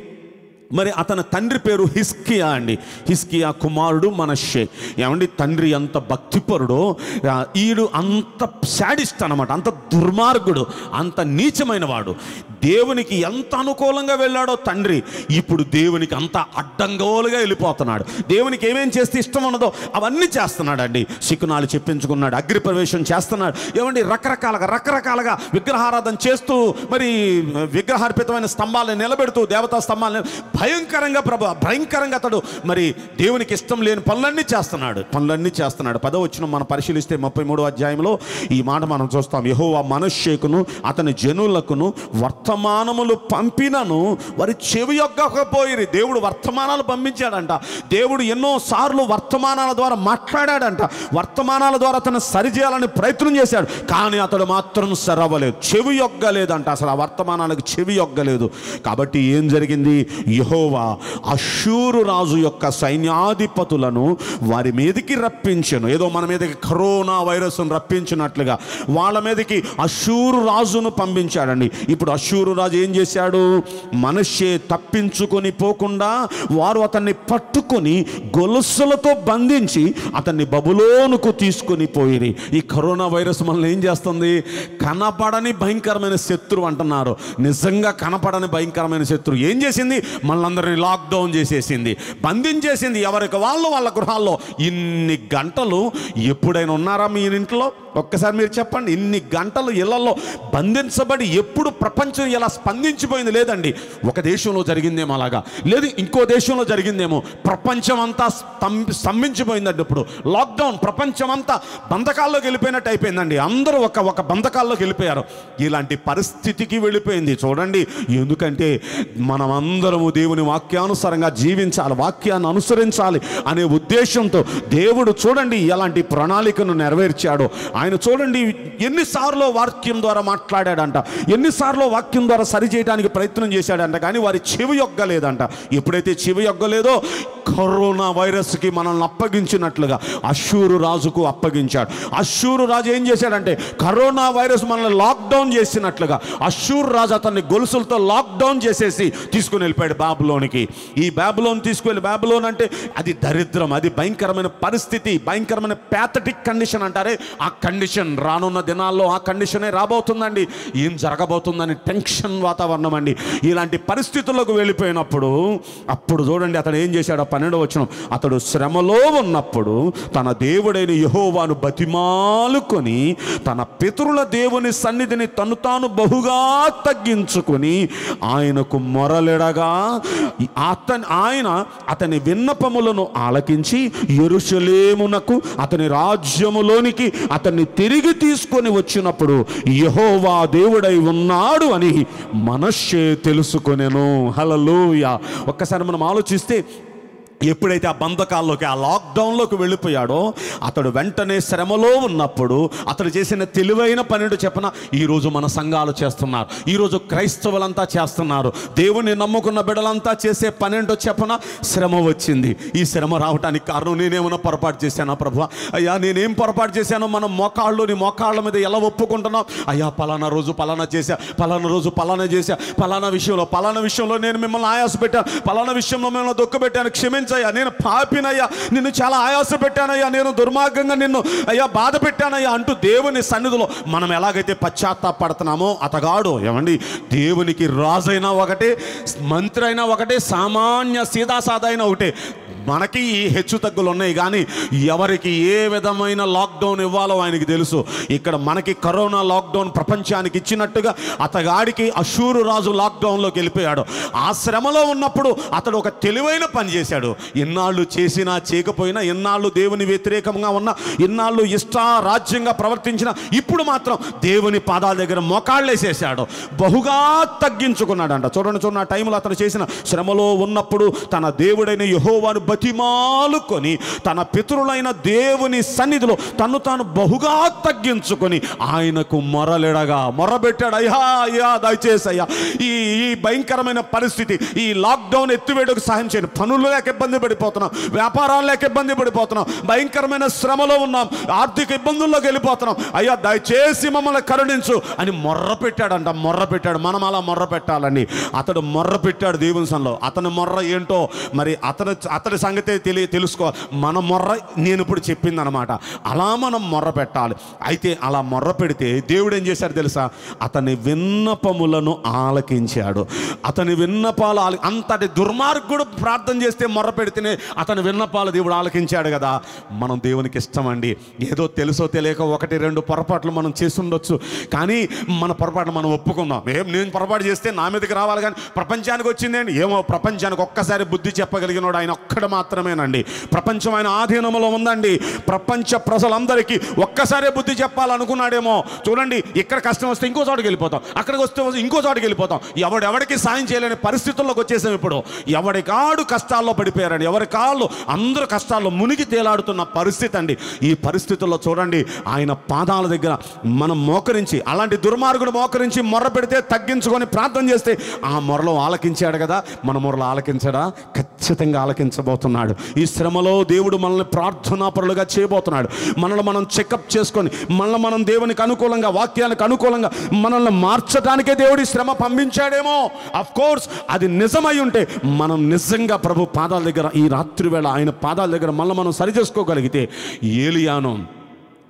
మరి అతని తండ్రి పేరు హిస్కియా అండి హిస్కియా కుమారుడు మనషే ఏమండి తండ్రి అంత భక్తిపరుడు ఆ, ఈడు అంత శాడిస్ట్ అనమాట అంత దుర్మార్గుడు అంత నీచమైన వాడు దేవునికి ఎంత అనుకూలంగా వెళ్ళాడో తండ్రి ఇప్పుడు దేవునికి అంత అడ్డంగోలుగా వెళ్ళిపోతున్నాడు దేవునికి ఏమేం చేస్తే ఇష్టం ఉన్నదో అవన్నీ చేస్తున్నాడండి శికునాలు చెప్పించుకున్నాడు అగ్ని ప్రవేశం చేస్తున్నాడు ఏమండి రకరకాలుగా రకరకాలుగా విగ్రహారాధన చేస్తూ మరి విగ్రహార్పితమైన స్తంభాలను నిలబెడుతూ దేవతా స్తంభాలను భయంకరంగా ప్రభు భయంకరంగా అతడు మరి దేవునికి ఇష్టం లేని పనులన్నీ చేస్తున్నాడు పనులన్నీ చేస్తున్నాడు పదో వచ్చిన మనం పరిశీలిస్తే ముప్పై మూడో అధ్యాయంలో ఈ మాట మనం చూస్తాం యెహోవా మనశ్శేకును అతని జనులకును వర్తమానములు పంపినను వారి చెవి యొక్కకపోయిరి దేవుడు వర్తమానాలు పంపించాడంట దేవుడు ఎన్నో సార్లు వర్తమానాల ద్వారా మాట్లాడాడంట వర్తమానాల ద్వారా అతను సరిచేయాలని ప్రయత్నం చేశాడు కానీ అతడు మాత్రం సరవలేదు చెవి యొగ్గలేదంట అసలు ఆ వర్తమానాలకు చెవి యొగ్గలేదు కాబట్టి ఏం జరిగింది యెహోవా అశూరు రాజు యొక్క సైన్యాధిపతులను వారి మీదకి రప్పించను ఏదో మన మీదకి కరోనా వైరస్ను రప్పించినట్లుగా వాళ్ళ మీదకి అశూరు రాజును పంపించాడండి ఇప్పుడు అశూరు రాజు ఏం చేశాడు మనుష్యే తప్పించుకొని పోకుండా వారు అతన్ని పట్టుకొని గొలుసులతో బంధించి అతన్ని బబులోనుకు తీసుకొని పోయిరి ఈ కరోనా వైరస్ మనల్ని ఏం చేస్తుంది కనపడని భయంకరమైన శత్రువు అంటున్నారు నిజంగా కనపడని భయంకరమైన శత్రువు ఏం చేసింది మనందరినీ లాక్డౌన్ చేసేసింది బంధించేసింది ఎవరికి వాళ్ళు వాళ్ళ గృహాల్లో ఇన్ని గంటలు ఎప్పుడైనా ఉన్నారా మీ ఇంట్లో ఒక్కసారి మీరు చెప్పండి ఇన్ని గంటలు ఇళ్లలో బంధించబడి ఎప్పుడు ప్రపంచం ఇలా స్పందించిపోయింది లేదండి ఒక దేశంలో జరిగిందేమో అలాగా లేదు ఇంకో దేశంలో జరిగిందేమో ప్రపంచం అంతా స్తంభి స్తంభించిపోయిందండి ఇప్పుడు లాక్డౌన్ ప్రపంచం అంతా బంధకాల్లోకి వెళ్ళిపోయినట్టు అయిపోయిందండి అందరూ ఒక ఒక బంధకాల్లోకి వెళ్ళిపోయారు ఇలాంటి పరిస్థితికి వెళ్ళిపోయింది చూడండి ఎందుకంటే మనం అందరము దేవుని వాక్యానుసారంగా జీవించాలి వాక్యాన్ని అనుసరించాలి అనే ఉద్దేశంతో దేవుడు చూడండి ఎలాంటి ప్రణాళికను నెరవేర్చాడో ఆయన చూడండి ఎన్నిసార్లు వాక్యం ద్వారా మాట్లాడాడంట ఎన్నిసార్లు వాక్యం ద్వారా సరి చేయడానికి ప్రయత్నం చేశాడంట కానీ వారి చెవి యొగ్గలేదంట ఎప్పుడైతే చెవి యొగ్గలేదో కరోనా వైరస్కి మనల్ని అప్పగించినట్లుగా అశ్షూరు రాజుకు అప్పగించాడు అశ్షూరు రాజు ఏం చేశాడంటే కరోనా వైరస్ మనల్ని లాక్డౌన్ చేసినట్లుగా అశ్షూరు రాజు అతన్ని గొలుసులతో లాక్డౌన్ చేసేసి తీసుకుని వెళ్ళిపోయాడు బాబులోనికి ఈ బాబులోని తీసుకువెళ్ళి బాబులోన్ అంటే అది దరిద్రం అది భయంకరమైన పరిస్థితి భయంకరమైన ప్యాథటిక్ కండిషన్ అంటారే ఆ కండిషన్ రానున్న దినాల్లో ఆ కండిషనే రాబోతుందండి ఏం జరగబోతుందని టెన్షన్ వాతావరణం అండి ఇలాంటి పరిస్థితుల్లోకి వెళ్ళిపోయినప్పుడు అప్పుడు చూడండి అతడు ఏం చేశాడు పన్నెండు వచ్చిన అతడు శ్రమలో ఉన్నప్పుడు తన దేవుడైన యహోవాను బతిమాలుకొని తన పితరుల దేవుని సన్నిధిని తను తాను బహుగా తగ్గించుకొని ఆయనకు మొరలెడగా అతని ఆయన అతని విన్నపములను ఆలకించి ఎరుషలేమునకు అతని రాజ్యములోనికి అతన్ని తిరిగి తీసుకొని వచ్చినప్పుడు యహోవా దేవుడై ఉన్నాడు అని మనషే తెలుసుకొనెను హలలోయ ఒక్కసారి మనం ఆలోచిస్తే ఎప్పుడైతే ఆ బంధకాల్లోకి ఆ లాక్డౌన్లోకి వెళ్ళిపోయాడో అతడు వెంటనే శ్రమలో ఉన్నప్పుడు అతడు చేసిన తెలివైన పన్నెండు చెప్పన ఈరోజు మన సంఘాలు చేస్తున్నారు ఈరోజు క్రైస్తవులంతా చేస్తున్నారు దేవుని నమ్ముకున్న బిడ్డలంతా చేసే పన్నెండు చెప్పన శ్రమ వచ్చింది ఈ శ్రమ రావడానికి కారణం నేనేమన్నా పొరపాటు చేశానా ప్రభు అయ్యా నేనేం పొరపాటు చేశానో మనం మోకాళ్ళు నీ మోకాళ్ళ మీద ఎలా ఒప్పుకుంటున్నాం అయ్యా పలానా రోజు పలానా చేశా పలానా రోజు పలానా చేశా పలానా విషయంలో పలానా విషయంలో నేను మిమ్మల్ని ఆయాస పెట్టాను పలానా విషయంలో మిమ్మల్ని దుఃఖ పెట్టాను క్షమించయ్యా నేను పాపినయ్యా నిన్ను చాలా ఆయాస పెట్టానయ్యా నేను దుర్మార్గంగా నిన్ను అయ్యా బాధ పెట్టానయ్యా అంటూ దేవుని సన్నిధిలో మనం ఎలాగైతే పశ్చాత్తాపడుతున్నామో అతగాడు ఏమండి దేవునికి రాజైనా ఒకటే మంత్రి అయినా ఒకటే సామాన్య సీదాసాదా అయినా ఒకటే మనకి ఈ హెచ్చు తగ్గులు ఉన్నాయి కానీ ఎవరికి ఏ విధమైన లాక్డౌన్ ఇవ్వాలో ఆయనకి తెలుసు ఇక్కడ మనకి కరోనా లాక్డౌన్ ప్రపంచానికి ఇచ్చినట్టుగా అతగాడికి అశూరు రాజు లాక్డౌన్లోకి వెళ్ళిపోయాడు ఆ శ్రమలో ఉన్నప్పుడు అతడు ఒక తెలివైన పని చేశాడు ఎన్నాళ్ళు చేసినా చేయకపోయినా ఎన్నాళ్ళు దేవుని వ్యతిరేకంగా ఉన్న ఎన్నాళ్ళు ఇష్ట రాజ్యంగా ప్రవర్తించిన ఇప్పుడు మాత్రం దేవుని పాదాల దగ్గర మొకాళ్ళేసేసాడు బహుగా తగ్గించుకున్నాడంట చూడండి చూడండి ఆ టైంలో అతను చేసిన శ్రమలో ఉన్నప్పుడు తన దేవుడైన యహోవాను బతిమాలుకొని తన పితరులైన దేవుని సన్నిధిలో తను తాను బహుగా తగ్గించుకొని ఆయనకు మొరలెడగా మొరబెట్టాడు అయ్యా అయ్యా దయచేసి అయ్యా ఈ ఈ భయంకరమైన పరిస్థితి ఈ లాక్డౌన్ ఎత్తివేయడానికి సహాయం చేయండి పనులు లేక ఇబ్బంది పడిపోతున్నాం వ్యాపారాలు లేక ఇబ్బంది పడిపోతున్నాం భయంకరమైన శ్రమలో ఉన్నాం ఆర్థిక ఇబ్బందుల్లోకి వెళ్ళిపోతున్నాం అయ్యా దయచేసి మమ్మల్ని కరుణించు అని మొర్ర పెట్టాడంట మొర్ర పెట్టాడు మనం అలా మొర్ర పెట్టాలని అతడు మొర్ర పెట్టాడు దేవుని సన్నిలో అతని మొర్ర ఏంటో మరి అతను అతడి సంగతే తెలియ తెలుసుకో మన మొర్ర నేను ఇప్పుడు చెప్పింది అనమాట అలా మనం మొర్ర పెట్టాలి అయితే అలా మొర్ర పెడితే దేవుడు ఏం చేశాడు తెలుసా అతని విన్నపములను ఆలకించాడు అతని విన్నపాలు ఆల అంతటి దుర్మార్గుడు ప్రార్థన చేస్తే మొర్ర పెడితేనే అతని విన్నపాలు దేవుడు ఆలకించాడు కదా మనం దేవునికి ఇష్టం అండి ఏదో తెలుసో తెలియక ఒకటి రెండు పొరపాట్లు మనం చేసి ఉండొచ్చు కానీ మన పొరపాటు మనం ఒప్పుకుందాం ఏం నేను పొరపాటు చేస్తే నా మీదకి రావాలి కానీ ప్రపంచానికి వచ్చిందేంటి ఏమో ప్రపంచానికి ఒక్కసారి బుద్ధి చెప్పగలిగినోడు ఆయన ఒక్కడు మాత్రమేనండి ప్రపంచం ఆయన ఆధీనంలో ఉందండి ప్రపంచ ప్రజలందరికీ ఒక్కసారే బుద్ధి చెప్పాలనుకున్నాడేమో చూడండి ఇక్కడ కష్టం వస్తే ఇంకో చోటుకి వెళ్ళిపోతాం అక్కడికి వస్తే ఇంకో చోటుకి వెళ్ళిపోతాం ఎవడెవడికి సాయం చేయలేని పరిస్థితుల్లోకి వచ్చేసాం ఇప్పుడు ఎవడి కాడు కష్టాల్లో పడిపోయారండి ఎవరి కాళ్ళు అందరూ కష్టాల్లో మునిగి తేలాడుతున్న పరిస్థితి అండి ఈ పరిస్థితుల్లో చూడండి ఆయన పాదాల దగ్గర మనం మోకరించి అలాంటి దుర్మార్గుడు మోకరించి మొర్ర పెడితే తగ్గించుకొని ప్రార్థన చేస్తే ఆ మొరలో ఆలకించాడు కదా మన మొరలో ఆలకించడా ఖచ్చితంగా ఆలకించబోతున్నాడు ఈ శ్రమలో దేవుడు మనల్ని ప్రార్థనాపరులుగా చేయబోతున్నాడు మనల్ని మనం చెకప్ చేసుకొని మనల్ని మనం దేవునికి అనుకూలంగా వాక్యానికి అనుకూలంగా మనల్ని మార్చడానికే దేవుడు ఈ శ్రమ పంపించాడేమో అఫ్ కోర్స్ అది నిజమై ఉంటే మనం నిజంగా ప్రభు పాదాల దగ్గర ఈ రాత్రి వేళ ఆయన పాదాల దగ్గర మనల్ని మనం సరి చేసుకోగలిగితే ఏలియాను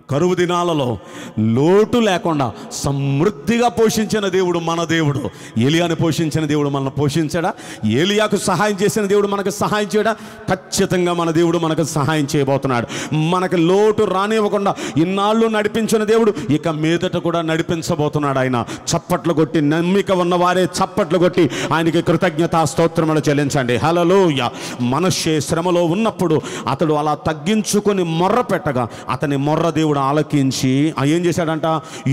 కరువు దినాలలో లోటు లేకుండా సమృద్ధిగా పోషించిన దేవుడు మన దేవుడు ఏలియాని పోషించిన దేవుడు మనల్ని పోషించడా ఏలియాకు సహాయం చేసిన దేవుడు మనకు సహాయం చేయడా ఖచ్చితంగా మన దేవుడు మనకు సహాయం చేయబోతున్నాడు మనకు లోటు రానివ్వకుండా ఇన్నాళ్ళు నడిపించిన దేవుడు ఇక మీదట కూడా నడిపించబోతున్నాడు ఆయన చప్పట్లు కొట్టి నమ్మిక ఉన్న వారే చప్పట్లు కొట్టి ఆయనకి కృతజ్ఞతా స్తోత్రములు చెల్లించండి హలలోయ మనషే శ్రమలో ఉన్నప్పుడు అతడు అలా తగ్గించుకొని మొర్ర పెట్టగా అతని మొర్ర దేవుడు ఆలకించి ఆ ఏం చేశాడంట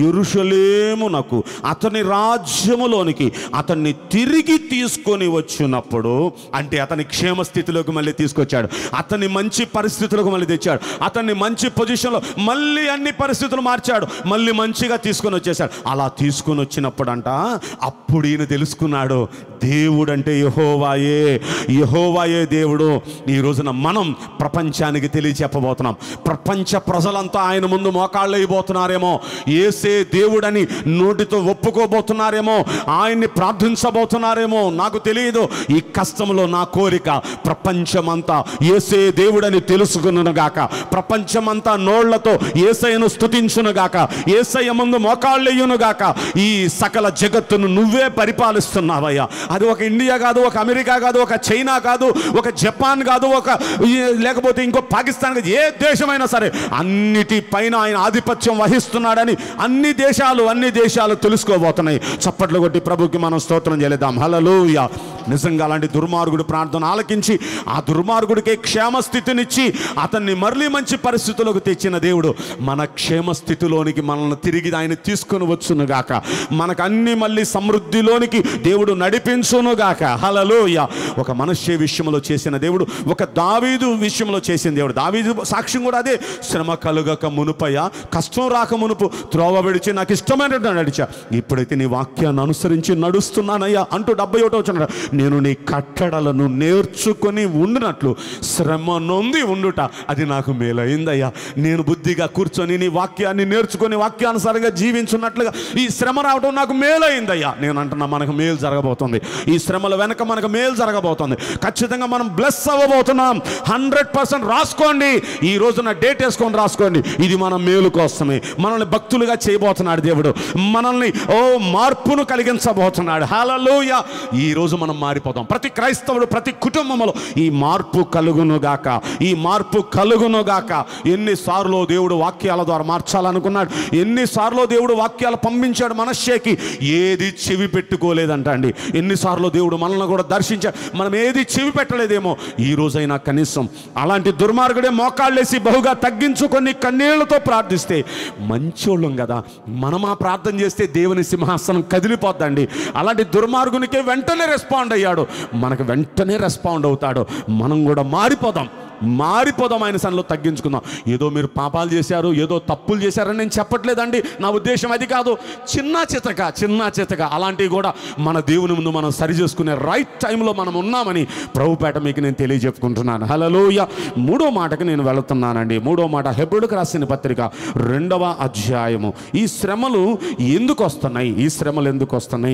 ఎరుషలేమునకు అతని రాజ్యములోనికి అతన్ని తిరిగి తీసుకొని వచ్చినప్పుడు అంటే అతని క్షేమ స్థితిలోకి మళ్ళీ తీసుకొచ్చాడు అతని మంచి పరిస్థితులకు మళ్ళీ తెచ్చాడు అతన్ని మంచి పొజిషన్లో మళ్ళీ అన్ని పరిస్థితులు మార్చాడు మళ్ళీ మంచిగా తీసుకొని వచ్చేసాడు అలా తీసుకొని వచ్చినప్పుడంట అప్పుడు ఈయన తెలుసుకున్నాడు దేవుడు అంటే యహోవాయే యహోవాయే దేవుడు ఈ రోజున మనం ప్రపంచానికి తెలియచెప్పబోతున్నాం ప్రపంచ ప్రజలంతా ఆయన ముందు మోకాళ్ళు అయిపోతున్నారేమో ఏసే దేవుడని నోటితో ఒప్పుకోబోతున్నారేమో ఆయన్ని ప్రార్థించబోతున్నారేమో నాకు తెలియదు ఈ కష్టంలో నా కోరిక ప్రపంచమంతా ఏసే దేవుడని తెలుసుకునుగాక ప్రపంచమంతా నోళ్లతో ఏసయ్యను స్తుతించునుగాక ఏసయ్య ముందు మోకాళ్ళెయ్యునుగాక ఈ సకల జగత్తును నువ్వే పరిపాలిస్తున్నావయ్యా అది ఒక ఇండియా కాదు ఒక అమెరికా కాదు ఒక చైనా కాదు ఒక జపాన్ కాదు ఒక ఈ- లేకపోతే ఇంకో పాకిస్తాన్ కాదు ఏ దేశమైనా సరే అన్నిటిపైన ఆయన ఆధిపత్యం వహిస్తున్నాడని అన్ని దేశాలు అన్ని దేశాలు తెలుసుకోబోతున్నాయి చప్పట్లు కొట్టి ప్రభుకి మనం స్తోత్రం చేయలేదాం హలలోయ నిజంగా అలాంటి దుర్మార్గుడు ప్రార్థన ఆలకించి ఆ దుర్మార్గుడికి క్షేమస్థితినిచ్చి అతన్ని మరలి మంచి పరిస్థితులకు తెచ్చిన దేవుడు మన క్షేమస్థితిలోనికి మనల్ని తిరిగి ఆయన తీసుకొని వచ్చునుగాక మనకు అన్ని మళ్ళీ సమృద్ధిలోనికి దేవుడు నడిపించునుగాక హలలోయ ఒక మనుష్య విషయంలో చేసిన దేవుడు ఒక దావీదు విషయంలో చేసిన దేవుడు దావీదు సాక్ష్యం కూడా అదే శ్రమ కలుగక మునుపయ్య కష్టం రాక మునుపు త్రోవ విడిచి నాకు ఇష్టమైనట్టు నడిచా ఇప్పుడైతే నీ వాక్యాన్ని అనుసరించి నడుస్తున్నానయ్యా అంటూ డెబ్బై ఒకటో వచ్చిన నేను నీ కట్టడలను నేర్చుకొని ఉండినట్లు శ్రమ నొంది ఉండుట అది నాకు మేలైందయ్యా నేను బుద్ధిగా కూర్చొని నీ వాక్యాన్ని నేర్చుకొని వాక్యానుసారంగా జీవించున్నట్లుగా ఈ శ్రమ రావడం నాకు మేలైందయ్యా నేను అంటున్నా మనకు మేలు జరగబోతుంది ఈ శ్రమల వెనక మనకు మేలు జరగబోతుంది ఖచ్చితంగా మనం బ్లెస్ అవ్వబోతున్నాం హండ్రెడ్ పర్సెంట్ రాసుకోండి ఈ రోజున డేట్ వేసుకొని రాసుకోండి ఇది మన మేలు కోసమే మనల్ని భక్తులుగా చేయబోతున్నాడు దేవుడు మనల్ని ఓ మార్పును కలిగించబోతున్నాడు హల్లెలూయా ఈ రోజు మనం మారిపోతాం ప్రతి క్రైస్తవుడు ప్రతి కుటుంబంలో ఈ మార్పు కలుగునుగాక ఈ మార్పు కలుగునుగాక ఎన్నిసార్లు దేవుడు వాక్యాల ద్వారా మార్చాలనుకున్నాడు ఎన్నిసార్లు దేవుడు వాక్యాలు పంపించాడు మనశ్శేకి ఏది చెవి పెట్టుకోలేదంట అండి ఎన్నిసార్లు దేవుడు మనల్ని కూడా దర్శించాడు మనం ఏది చెవి పెట్టలేదేమో ఈ రోజైనా కనీసం అలాంటి దుర్మార్గుడే మోకాళ్ళేసి బహుగా తగ్గించుకొని కన్నీళ్లతో ప్రార్థిస్తే మంచోళ్ళం కదా మనం ఆ ప్రార్థన చేస్తే దేవుని సింహాసనం కదిలిపోద్దండి అలాంటి దుర్మార్గునికే వెంటనే రెస్పాండ్ అయ్యాడు మనకు వెంటనే రెస్పాండ్ అవుతాడు మనం కూడా మారిపోదాం మారిపోదాం ఆయన సన్నిలో తగ్గించుకుందాం ఏదో మీరు పాపాలు చేశారు ఏదో తప్పులు చేశారని నేను చెప్పట్లేదండి నా ఉద్దేశం అది కాదు చిన్న చితక చిన్న చితక అలాంటివి కూడా మన దేవుని ముందు మనం సరి చేసుకునే రైట్ టైంలో మనం ఉన్నామని ప్రభుపేట మీకు నేను తెలియజెప్పుకుంటున్నాను హలోయ మూడో మాటకి నేను వెళుతున్నానండి మూడో మాట హెబ్రుడికి రాసిన పత్రిక రెండవ అధ్యాయము ఈ శ్రమలు ఎందుకు వస్తున్నాయి ఈ శ్రమలు ఎందుకు వస్తున్నాయి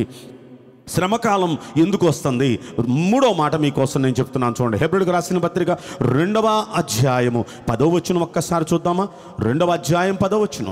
శ్రమకాలం ఎందుకు వస్తుంది మూడో మాట మీకోసం నేను చెప్తున్నాను చూడండి హెబ్రిడ్కి రాసిన పత్రిక రెండవ అధ్యాయము పదో వచ్చిన ఒక్కసారి చూద్దామా రెండవ అధ్యాయం పదో వచ్చిన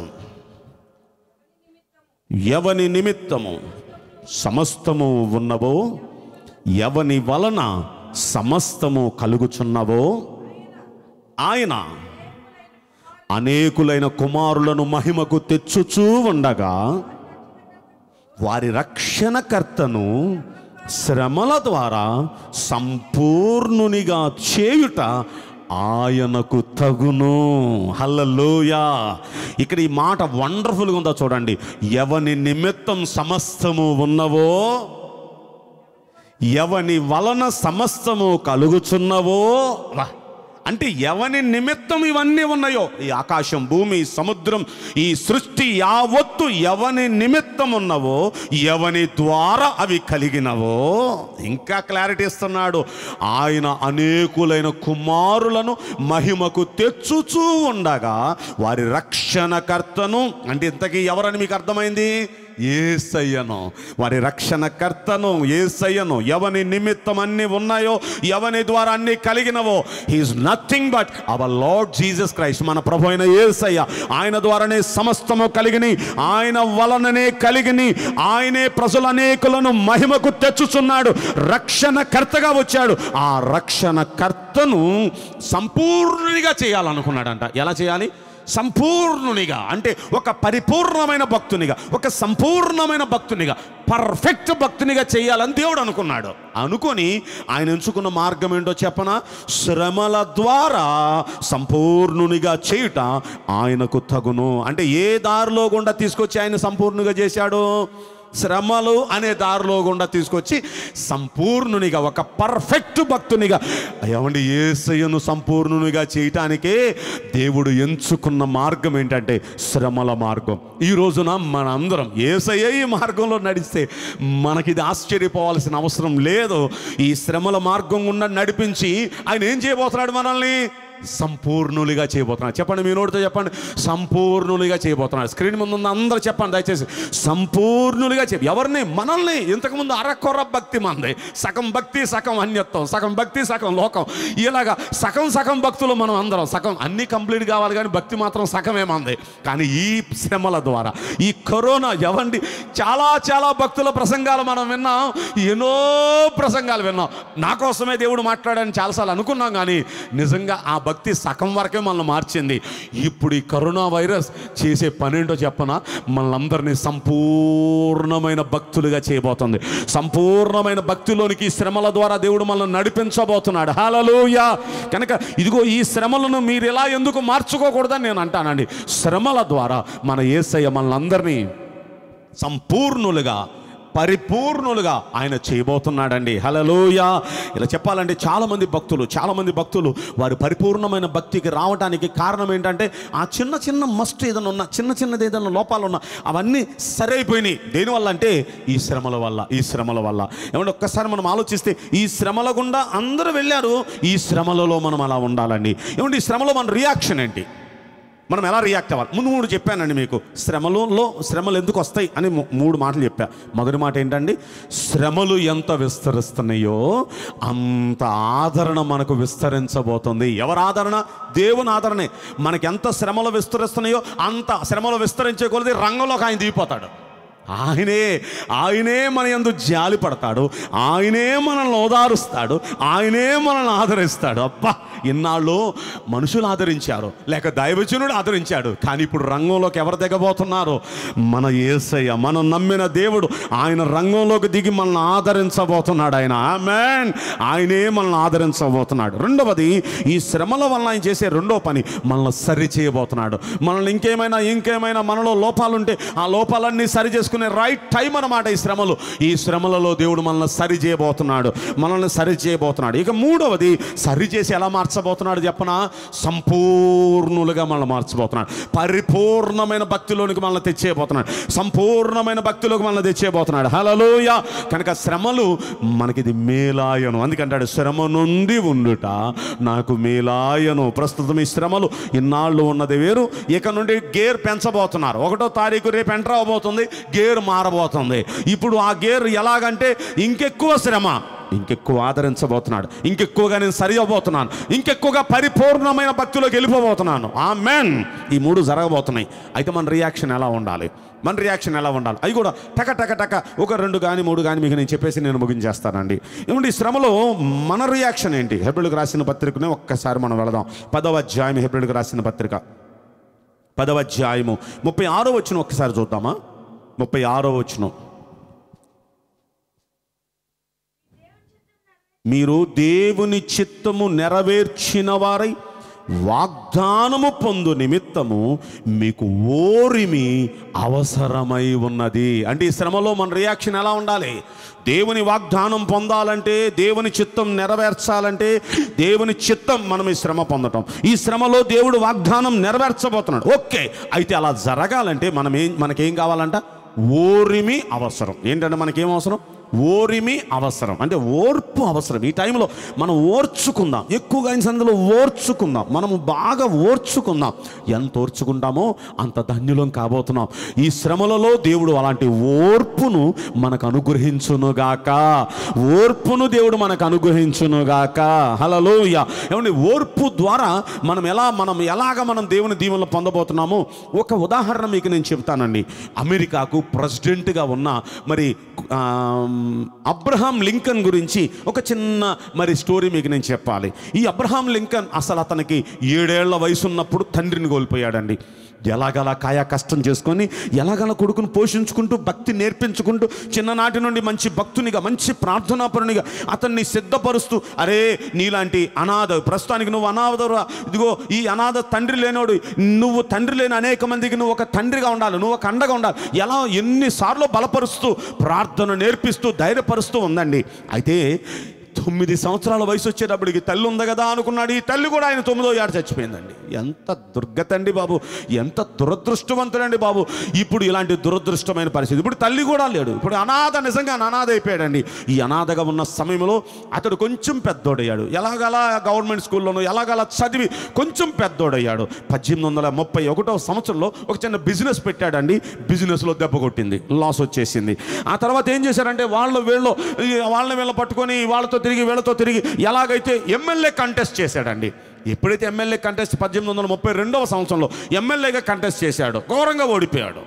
ఎవని నిమిత్తము సమస్తము ఉన్నవో ఎవని వలన సమస్తము కలుగుచున్నవో ఆయన అనేకులైన కుమారులను మహిమకు తెచ్చుచూ ఉండగా వారి రక్షణకర్తను శ్రమల ద్వారా సంపూర్ణునిగా చేయుట ఆయనకు తగును హల్లలోయా ఇక్కడ ఈ మాట వండర్ఫుల్గా ఉందో చూడండి ఎవని నిమిత్తం సమస్తము ఉన్నవో ఎవని వలన సమస్తము కలుగుచున్నవో వా. అంటే ఎవని నిమిత్తం ఇవన్నీ ఉన్నాయో ఈ ఆకాశం భూమి సముద్రం ఈ సృష్టి యావత్తు ఎవని నిమిత్తం ఉన్నవో ఎవని ద్వారా అవి కలిగినవో ఇంకా క్లారిటీ ఇస్తున్నాడు ఆయన అనేకులైన కుమారులను మహిమకు తెచ్చుచూ ఉండగా వారి రక్షణకర్తను అంటే ఇంతకీ ఎవరని మీకు అర్థమైంది ఏసయ్యను వారి రక్షణకర్తను ఏసయ్యను ఎవని నిమిత్తం అన్ని ఉన్నాయో ఎవని ద్వారా అన్ని కలిగినవో he is nothing but our lord Jesus Christ మన ప్రభు అయిన ఏసయ్య ఆయన ద్వారానే సమస్తము కలిగిని ఆయన వలననే కలిగిని ఆయనే ప్రజలు అనేకులను మహిమకు తెచ్చుచున్నాడు రక్షణకర్తగా వచ్చాడు ఆ రక్షణకర్తను సంపూర్ణిగా చేయాలనుకున్నాడంట ఎలా చేయాలి సంపూర్ణునిగా అంటే ఒక పరిపూర్ణమైన భక్తునిగా ఒక సంపూర్ణమైన భక్తునిగా పర్ఫెక్ట్ భక్తునిగా చేయాలని దేవుడు అనుకున్నాడు అనుకొని ఆయన ఎంచుకున్న మార్గం ఏంటో చెప్పనా శ్రమల ద్వారా సంపూర్ణునిగా చేయుట ఆయనకు తగును అంటే ఏ దారిలో గుండా తీసుకొచ్చి ఆయన సంపూర్ణుగా చేశాడు శ్రమలు అనే దారిలో గుండా తీసుకొచ్చి సంపూర్ణునిగా ఒక పర్ఫెక్ట్ భక్తునిగా ఏమండి ఏసయ్యను సంపూర్ణునిగా చేయటానికే దేవుడు ఎంచుకున్న మార్గం ఏంటంటే శ్రమల మార్గం ఈ రోజున మన అందరం ఏసయ్య ఈ మార్గంలో నడిస్తే మనకిది ఆశ్చర్యపోవాల్సిన అవసరం లేదు ఈ శ్రమల మార్గం గుండా నడిపించి ఆయన ఏం చేయబోతున్నాడు మనల్ని సంపూర్ణులుగా చేయబోతున్నాడు చెప్పండి మీ నోటితో చెప్పండి సంపూర్ణులుగా చేయబోతున్నాడు స్క్రీన్ ముందు ఉన్న అందరూ చెప్పండి దయచేసి సంపూర్ణులుగా చెప్పి ఎవరిని మనల్ని ఇంతకుముందు అరకొర భక్తి మంది సగం భక్తి సగం అన్యత్వం సగం భక్తి సగం లోకం ఇలాగా సగం సగం భక్తులు మనం అందరం సగం అన్ని కంప్లీట్ కావాలి కానీ భక్తి మాత్రం సగమే మంది కానీ ఈ శ్రమల ద్వారా ఈ కరోనా ఎవండి చాలా చాలా భక్తుల ప్రసంగాలు మనం విన్నాం ఎన్నో ప్రసంగాలు విన్నాం నా కోసమే దేవుడు మాట్లాడని చాలాసార్లు అనుకున్నాం కానీ నిజంగా ఆ భక్తి సగం వరకే మనల్ని మార్చింది ఇప్పుడు ఈ కరోనా వైరస్ చేసే పనేంటో చెప్పనా మనల్ని సంపూర్ణమైన భక్తులుగా చేయబోతుంది సంపూర్ణమైన భక్తిలోనికి ఈ శ్రమల ద్వారా దేవుడు మనల్ని నడిపించబోతున్నాడు హలలుయ కనుక ఇదిగో ఈ శ్రమలను మీరు ఎలా ఎందుకు మార్చుకోకూడదని నేను అంటానండి శ్రమల ద్వారా మన ఏసయ్య మనల్ని అందరినీ సంపూర్ణులుగా పరిపూర్ణులుగా ఆయన చేయబోతున్నాడండి హలలోయ ఇలా చెప్పాలంటే చాలామంది భక్తులు చాలామంది భక్తులు వారి పరిపూర్ణమైన భక్తికి రావడానికి కారణం ఏంటంటే ఆ చిన్న చిన్న మస్ట్ ఏదైనా ఉన్న చిన్న చిన్నది ఏదైనా లోపాలు ఉన్నా అవన్నీ సరైపోయినాయి దేనివల్ల అంటే ఈ శ్రమల వల్ల ఈ శ్రమల వల్ల ఏమంటే ఒక్కసారి మనం ఆలోచిస్తే ఈ శ్రమల గుండా అందరూ వెళ్ళారు ఈ శ్రమలలో మనం అలా ఉండాలండి ఏమంటే ఈ శ్రమలో మన రియాక్షన్ ఏంటి మనం ఎలా రియాక్ట్ అవ్వాలి ముందు మూడు చెప్పానండి మీకు శ్రమలలో శ్రమలు ఎందుకు వస్తాయి అని మూ- మూడు మాటలు చెప్పా మొదటి మాట ఏంటండి శ్రమలు ఎంత విస్తరిస్తున్నాయో అంత ఆదరణ మనకు విస్తరించబోతుంది ఎవరి ఆదరణ దేవుని ఆదరణే మనకి ఎంత శ్రమలు విస్తరిస్తున్నాయో అంత శ్రమలు విస్తరించే కొలది రంగంలోకి ఆయన దిగిపోతాడు ఆయనే ఆయనే మన యందు జాలి పడతాడు ఆయనే మనల్ని ఓదారుస్తాడు ఆయనే మనల్ని ఆదరిస్తాడు అబ్బా ఇన్నాళ్ళు మనుషులు ఆదరించారు లేక దైవజనుడు ఆదరించాడు కానీ ఇప్పుడు రంగంలోకి ఎవరు దిగబోతున్నారు మన ఏసయ్య మనం నమ్మిన దేవుడు ఆయన రంగంలోకి దిగి మనల్ని ఆదరించబోతున్నాడు ఆయన ఆమెన్ ఆయనే మనల్ని ఆదరించబోతున్నాడు రెండవది ఈ శ్రమల వల్ల ఆయన చేసే రెండో పని మనల్ని సరి చేయబోతున్నాడు మనల్ని ఇంకేమైనా ఇంకేమైనా మనలో లోపాలుంటే ఆ లోపాలన్నీ సరి చేసుకునే రైట్ టైం అన్నమాట ఈ శ్రమలు ఈ శ్రమలలో దేవుడు మనల్ని సరి చేయబోతున్నాడు మనల్ని సరి చేయబోతున్నాడు ఇక మూడవది సరి చేసి ఎలా మార్చబోతున్నాడు చెప్పనా సంపూర్ణులుగా మనల్ని మార్చబోతున్నాడు పరిపూర్ణమైన భక్తిలోనికి మనల్ని తెచ్చేయబోతున్నాడు సంపూర్ణమైన భక్తిలోకి మనల్ని తెచ్చేయబోతున్నాడు హలలోయ కనుక శ్రమలు మనకిది మేలాయను అందుకంటాడు శ్రమ నుండి ఉండుట నాకు మేలాయను ప్రస్తుతం ఈ శ్రమలు ఇన్నాళ్ళు ఉన్నది వేరు ఇక నుండి గేర్ పెంచబోతున్నారు ఒకటో తారీఖు రేపు ఎంటర్ అవబోతుంది గేర్ మారబోతుంది ఇప్పుడు ఆ గేర్ ఎలాగంటే ఇంకెక్కువ శ్రమ ఇంకెక్కువ ఆదరించబోతున్నాడు ఇంకెక్కువగా నేను సరి అవ్వబోతున్నాను ఇంకెక్కువగా పరిపూర్ణమైన భక్తిలోకి వెళ్ళిపోబోతున్నాను ఆ మెన్ ఈ మూడు జరగబోతున్నాయి అయితే మన రియాక్షన్ ఎలా ఉండాలి మన రియాక్షన్ ఎలా ఉండాలి అవి కూడా టక టక టక ఒక రెండు కానీ మూడు కానీ మీకు నేను చెప్పేసి నేను ముగించేస్తానండి ఏమంటే ఈ శ్రమలో మన రియాక్షన్ ఏంటి హెబ్రిల్కి రాసిన పత్రికనే ఒక్కసారి మనం వెళదాం పదవ అధ్యాయం హెబ్రిల్కి రాసిన పత్రిక పదవ అధ్యాయము ముప్పై ఆరో వచ్చిన ఒక్కసారి చూద్దామా ముప్పై ఆరో వచ్చిన మీరు దేవుని చిత్తము నెరవేర్చిన వారై వాగ్దానము పొందు నిమిత్తము మీకు ఓరిమి అవసరమై ఉన్నది అంటే ఈ శ్రమలో మన రియాక్షన్ ఎలా ఉండాలి దేవుని వాగ్దానం పొందాలంటే దేవుని చిత్తం నెరవేర్చాలంటే దేవుని చిత్తం మనం ఈ శ్రమ పొందటం ఈ శ్రమలో దేవుడు వాగ్దానం నెరవేర్చబోతున్నాడు ఓకే అయితే అలా జరగాలంటే మనం ఏం మనకేం కావాలంట ఓరిమి అవసరం ఏంటంటే మనకేం అవసరం ఓరిమి అవసరం అంటే ఓర్పు అవసరం ఈ టైంలో మనం ఓర్చుకుందాం ఎక్కువగా ఆయన సందులో ఓర్చుకుందాం మనము బాగా ఓర్చుకుందాం ఎంత ఓర్చుకుంటామో అంత ధన్యులం కాబోతున్నాం ఈ శ్రమలలో దేవుడు అలాంటి ఓర్పును మనకు అనుగ్రహించునుగాక ఓర్పును దేవుడు మనకు అనుగ్రహించునుగాక హలలోయ ఏమండి ఓర్పు ద్వారా మనం ఎలా మనం ఎలాగ మనం దేవుని దీవెనలు పొందబోతున్నామో ఒక ఉదాహరణ మీకు నేను చెప్తానండి అమెరికాకు ప్రెసిడెంట్గా ఉన్న మరి ఆ, అబ్రహాం లింకన్ గురించి ఒక చిన్న మరి స్టోరీ మీకు నేను చెప్పాలి ఈ అబ్రహాం లింకన్ అసలు అతనికి ఏడేళ్ల వయసు ఉన్నప్పుడు తండ్రిని కోల్పోయాడండి ఎలాగలా కాయా కష్టం చేసుకొని ఎలాగలా కొడుకును పోషించుకుంటూ భక్తి నేర్పించుకుంటూ చిన్ననాటి నుండి మంచి భక్తునిగా మంచి ప్రార్థనాపరునిగా అతన్ని సిద్ధపరుస్తూ అరే నీలాంటి అనాథ ప్రస్తుతానికి నువ్వు అనాథరా ఇదిగో ఈ అనాథ తండ్రి లేనోడు నువ్వు తండ్రి లేని అనేక మందికి నువ్వు ఒక తండ్రిగా ఉండాలి నువ్వు ఒక అండగా ఉండాలి ఎలా ఎన్నిసార్లు బలపరుస్తూ ప్రార్థన నేర్పిస్తూ ధైర్యపరుస్తూ ఉందండి అయితే తొమ్మిది సంవత్సరాల వయసు వచ్చేటప్పటికి తల్లి ఉంది కదా అనుకున్నాడు ఈ తల్లి కూడా ఆయన తొమ్మిదో ఏడు చచ్చిపోయిందండి ఎంత దుర్గతండి బాబు ఎంత దురదృష్టవంతుడండి బాబు ఇప్పుడు ఇలాంటి దురదృష్టమైన పరిస్థితి ఇప్పుడు తల్లి కూడా లేడు ఇప్పుడు అనాథ నిజంగా అనాథ అయిపోయాడండి ఈ అనాథగా ఉన్న సమయంలో అతడు కొంచెం పెద్దోడయ్యాడు ఎలాగలా గవర్నమెంట్ స్కూల్లోనూ ఎలాగలా చదివి కొంచెం పెద్దోడయ్యాడు పద్దెనిమిది వందల ముప్పై ఒకటో సంవత్సరంలో ఒక చిన్న బిజినెస్ పెట్టాడండి బిజినెస్లో దెబ్బ కొట్టింది లాస్ వచ్చేసింది ఆ తర్వాత ఏం చేశారంటే వాళ్ళు వీళ్ళు ఈ వాళ్ళని వీళ్ళ పట్టుకొని వాళ్ళతో తిరిగి వీళ్ళతో తిరిగి ఎలాగైతే ఎమ్మెల్యే కంటెస్ట్ చేశాడండి ఎప్పుడైతే ఎమ్మెల్యే కంటెస్ట్ పద్దెనిమిది వందల ముప్పై రెండవ సంవత్సరంలో ఎమ్మెల్యేగా కంటెస్ట్ చేశాడు ఘోరంగా ఓడిపోయాడు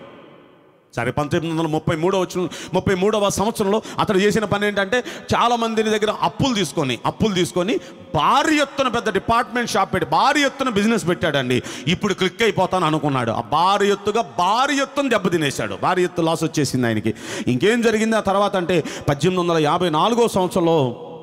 సరే పంతొమ్మిది వందల ముప్పై మూడవ వచ్చిన ముప్పై మూడవ సంవత్సరంలో అతడు చేసిన పని ఏంటంటే చాలా మందిని దగ్గర అప్పులు తీసుకొని అప్పులు తీసుకొని భారీ ఎత్తున పెద్ద డిపార్ట్మెంట్ షాప్ పెట్టి భారీ ఎత్తున బిజినెస్ పెట్టాడండి ఇప్పుడు క్లిక్ అయిపోతాను అనుకున్నాడు ఆ భారీ ఎత్తుగా భారీ ఎత్తున దెబ్బతినేశాడు భారీ ఎత్తు లాస్ వచ్చేసింది ఆయనకి ఇంకేం జరిగింది ఆ తర్వాత అంటే పద్దెనిమిది వందల యాభై నాలుగో సంవత్సరంలో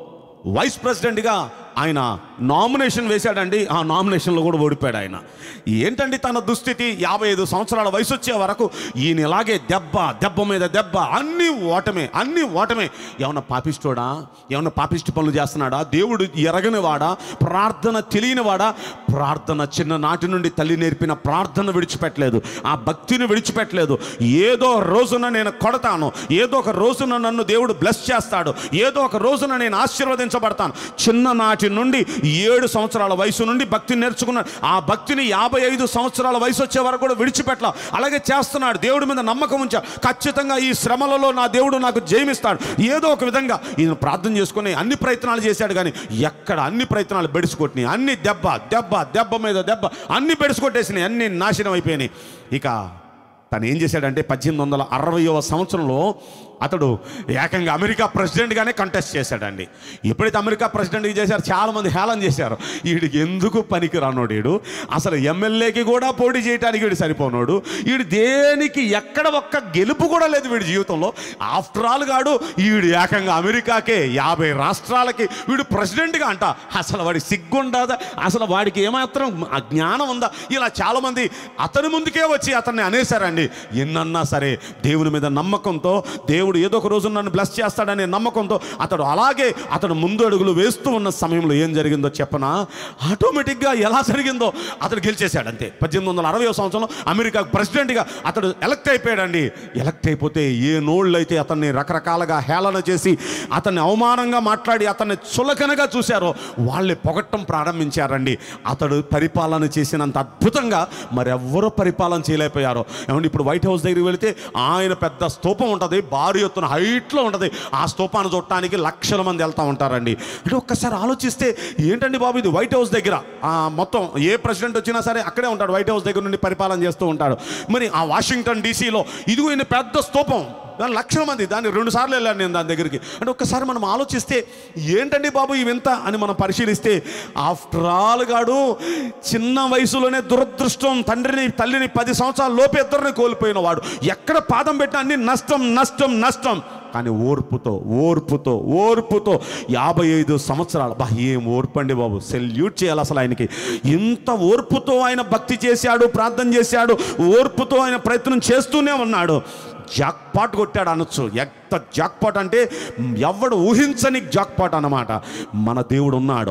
వైస్ ప్రెసిడెంట్గా ఆయన నామినేషన్ వేశాడండి ఆ నామినేషన్లో కూడా ఓడిపోయాడు ఆయన ఏంటండి తన దుస్థితి యాభై ఐదు సంవత్సరాల వయసు వచ్చే వరకు ఈయన ఇలాగే దెబ్బ దెబ్బ మీద దెబ్బ అన్ని ఓటమే అన్ని ఓటమే ఏమన్నా పాపిస్తోడా ఏమన్నా పాపిష్టి పనులు చేస్తున్నాడా దేవుడు ఎరగని వాడా ప్రార్థన తెలియని వాడా ప్రార్థన చిన్ననాటి నుండి తల్లి నేర్పిన ప్రార్థన విడిచిపెట్టలేదు ఆ భక్తిని విడిచిపెట్టలేదు ఏదో రోజున నేను కొడతాను ఏదో ఒక రోజున నన్ను దేవుడు బ్లెస్ చేస్తాడు ఏదో ఒక రోజున నేను ఆశీర్వదించబడతాను చిన్ననాటి నుండి ఏడు సంవత్సరాల వయసు నుండి భక్తిని నేర్చుకున్నాడు ఆ భక్తిని యాభై ఐదు సంవత్సరాల వయసు వచ్చే వరకు కూడా విడిచిపెట్ల అలాగే చేస్తున్నాడు దేవుడి మీద నమ్మకం ఉంచా ఖచ్చితంగా ఈ శ్రమలలో నా దేవుడు నాకు జయమిస్తాడు ఏదో ఒక విధంగా ఈయన ప్రార్థన చేసుకుని అన్ని ప్రయత్నాలు చేశాడు కానీ ఎక్కడ అన్ని ప్రయత్నాలు బెడిసికొట్టినాయి అన్ని దెబ్బ దెబ్బ దెబ్బ మీద దెబ్బ అన్ని బెడిసికొట్టేసినాయి అన్ని నాశనం అయిపోయినాయి ఇక తను ఏం చేశాడంటే పద్దెనిమిది వందల అరవయవ సంవత్సరంలో అతడు ఏకంగా అమెరికా ప్రెసిడెంట్గానే కంటెస్ట్ చేశాడండి ఎప్పుడైతే అమెరికా ప్రెసిడెంట్గా చేశారు చాలామంది హేళన చేశారు వీడికి ఎందుకు పనికి రానోడు వీడు అసలు ఎమ్మెల్యేకి కూడా పోటీ చేయడానికి వీడు సరిపోనోడు వీడు దేనికి ఎక్కడ ఒక్క గెలుపు కూడా లేదు వీడి జీవితంలో ఆఫ్టర్ ఆల్ గాడు వీడు ఏకంగా అమెరికాకే యాభై రాష్ట్రాలకి వీడు ప్రెసిడెంట్గా అంట అసలు వాడి సిగ్గుండదా అసలు వాడికి ఏమాత్రం ఆ జ్ఞానం ఉందా ఇలా చాలామంది అతని ముందుకే వచ్చి అతన్ని అనేశారండి ఎన్నన్నా సరే దేవుని మీద నమ్మకంతో దేవుడు ఏదో ఒక రోజు నన్ను బ్లెస్ చేస్తాడనే నమ్మకంతో అతడు అలాగే అతడు ముందు అడుగులు వేస్తూ ఉన్న సమయంలో ఏం జరిగిందో చెప్పనా ఆటోమేటిక్గా ఎలా జరిగిందో అతడు గెలిచేశాడు అంతే పద్దెనిమిది వందల అరవై సంవత్సరంలో అమెరికా ప్రెసిడెంట్గా అతడు ఎలక్ట్ అయిపోయాడండి ఎలక్ట్ అయిపోతే ఏ నోళ్ళు అయితే అతన్ని రకరకాలుగా హేళన చేసి అతన్ని అవమానంగా మాట్లాడి అతన్ని చులకనగా చూశారో వాళ్ళే పొగట్టం ప్రారంభించారండి అతడు పరిపాలన చేసినంత అద్భుతంగా మరెవ్వరూ పరిపాలన చేయలేకపోయారో ఏమంటే ఇప్పుడు వైట్ హౌస్ దగ్గరికి వెళితే ఆయన పెద్ద స్తూపం ఉంటుంది భారీ ఎత్తున హైట్లో ఉంటుంది ఆ స్తూపాన్ని చూడటానికి లక్షల మంది వెళ్తూ ఉంటారండి అంటే ఒక్కసారి ఆలోచిస్తే ఏంటండి బాబు ఇది వైట్ హౌస్ దగ్గర ఆ మొత్తం ఏ ప్రెసిడెంట్ వచ్చినా సరే అక్కడే ఉంటాడు వైట్ హౌస్ దగ్గర నుండి పరిపాలన చేస్తూ ఉంటాడు మరి ఆ వాషింగ్టన్ డీసీలో ఇదిగో ఈయన పెద్ద స్తూపం దాని లక్షల మంది దాన్ని రెండు సార్లు వెళ్ళాను నేను దాని దగ్గరికి అంటే ఒక్కసారి మనం ఆలోచిస్తే ఏంటండి బాబు ఈ వింత అని మనం పరిశీలిస్తే ఆఫ్టర్ ఆల్ గాడు చిన్న వయసులోనే దురదృష్టం తండ్రిని తల్లిని పది సంవత్సరాల లోపు ఇద్దరిని కోల్పోయిన వాడు ఎక్కడ పాదం పెట్టినా అన్ని నష్టం నష్టం నష్టం కానీ ఓర్పుతో ఓర్పుతో ఓర్పుతో యాభై ఐదు సంవత్సరాలు బా ఏం ఓర్పు అండి బాబు సెల్యూట్ చేయాలి అసలు ఆయనకి ఇంత ఓర్పుతో ఆయన భక్తి చేశాడు ప్రార్థన చేశాడు ఓర్పుతో ఆయన ప్రయత్నం చేస్తూనే ఉన్నాడు జాక్పాట్ కొట్టాడు అనొచ్చు ఎంత జాక్పాట్ అంటే ఎవడు ఊహించని జాక్పాట్ అన్నమాట మన దేవుడు ఉన్నాడు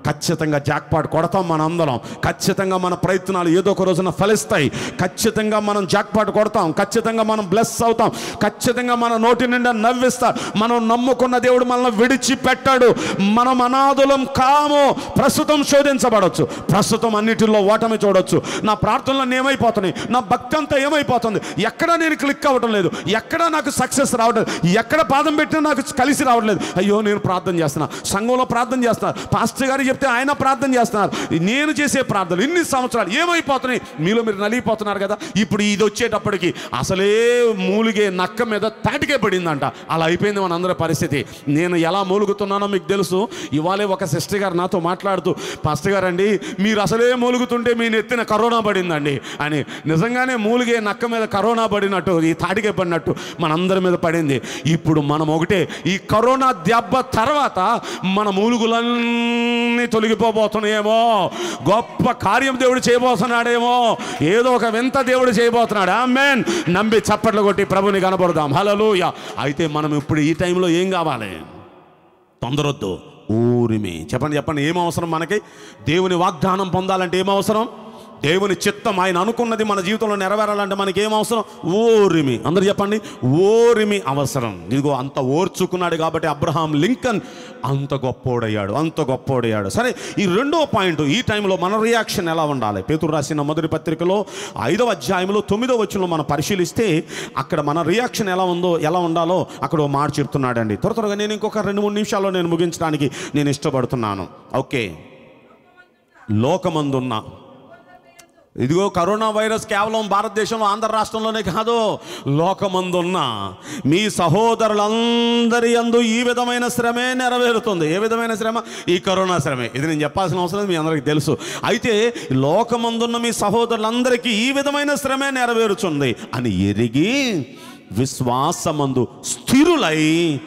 ఖచ్చితంగా జాక్పాట్ కొడతాం మనందరం ఖచ్చితంగా మన ప్రయత్నాలు ఏదో ఒక రోజున ఫలిస్తాయి ఖచ్చితంగా మనం జాక్పాట్ కొడతాం ఖచ్చితంగా మనం బ్లెస్ అవుతాం ఖచ్చితంగా మన నోటి నిండా నవ్విస్తాడు మనం నమ్ముకున్న దేవుడు మనల్ని విడిచిపెట్టాడు మనం అనాథులం కాము ప్రస్తుతం శోధించబడవచ్చు ప్రస్తుతం అన్నిటిలో ఓటమి చూడొచ్చు నా ప్రార్థనలు ఏమైపోతున్నాయి నా భక్తి అంతా ఏమైపోతుంది ఎక్కడ నేను క్లిక్ అవ్వటం లేదు ఎక్కడ నాకు సక్సెస్ రావట్లేదు ఎక్కడ పాదం పెట్టినా నాకు కలిసి రావట్లేదు అయ్యో నేను ప్రార్థన చేస్తున్నా సంఘంలో ప్రార్థన చేస్తున్నారు పాస్టర్ గారు చెప్తే ఆయన ప్రార్థన చేస్తున్నారు నేను చేసే ప్రార్థనలు ఇన్ని సంవత్సరాలు ఏమైపోతున్నాయి మీలో మీరు నలిగిపోతున్నారు కదా ఇప్పుడు ఇది వచ్చేటప్పటికి అసలే మూలిగే నక్క మీద తాటికే పడిందంట అలా అయిపోయింది మనందరి పరిస్థితి నేను ఎలా మూలుగుతున్నానో మీకు తెలుసు ఇవాళే ఒక సిస్టర్ గారు నాతో మాట్లాడుతూ పాస్టర్ గారు అండి మీరు అసలే మూలుగుతుంటే మీ నెత్తిన కరోనా పడిందండి అని నిజంగానే మూలిగే నక్క మీద కరోనా పడినట్టు ఈ తాటికే పడినట్టు మనందరి మీద పడింది ఇప్పుడు మనం ఒకటే ఈ కరోనా దెబ్బ తర్వాత మన మూలుగులన్నీ తొలగిపోబోతున్నాయేమో గొప్ప కార్యం దేవుడు చేయబోతున్నాడేమో ఏదో ఒక వింత దేవుడు చేయబోతున్నాడు ఆమెన్ నమ్మి చప్పట్లు కొట్టి ప్రభుని కనపడదాం హలలుయ అయితే మనం ఇప్పుడు ఈ టైంలో ఏం కావాలి తొందరొద్దు ఊరిమి చెప్పండి చెప్పండి ఏం అవసరం మనకి దేవుని వాగ్దానం పొందాలంటే ఏం అవసరం దేవుని చిత్తం ఆయన అనుకున్నది మన జీవితంలో నెరవేరాలంటే మనకి ఏం అవసరం ఓరిమి అందరూ చెప్పండి ఓరిమి అవసరం ఇదిగో అంత ఓర్చుకున్నాడు కాబట్టి అబ్రహాం లింకన్ అంత గొప్పోడయ్యాడు అంత గొప్పోడయ్యాడు సరే ఈ రెండో పాయింట్ ఈ టైంలో మన రియాక్షన్ ఎలా ఉండాలి పేతురు రాసిన మొదటి పత్రికలో ఐదవ అధ్యాయంలో తొమ్మిదో వచ్చిన మనం పరిశీలిస్తే అక్కడ మన రియాక్షన్ ఎలా ఉందో ఎలా ఉండాలో అక్కడ ఓ మాట చెప్తున్నాడండి త్వర త్వరగా నేను ఇంకొక రెండు మూడు నిమిషాల్లో నేను ముగించడానికి నేను ఇష్టపడుతున్నాను ఓకే లోకమందున్న ఇదిగో కరోనా వైరస్ కేవలం భారతదేశంలో ఆంధ్ర రాష్ట్రంలోనే కాదు లోకమందున్న మీ సహోదరులందరి యందు ఈ విధమైన శ్రమే నెరవేరుతుంది ఏ విధమైన శ్రమ ఈ కరోనా శ్రమే ఇది నేను చెప్పాల్సిన అవసరం లేదు, మీ అందరికీ తెలుసు అయితే లోకమందున్న మీ సహోదరులందరికీ ఈ విధమైన శ్రమే నెరవేరుచుంది అని ఎరిగి విశ్వాసమందు స్థిరులై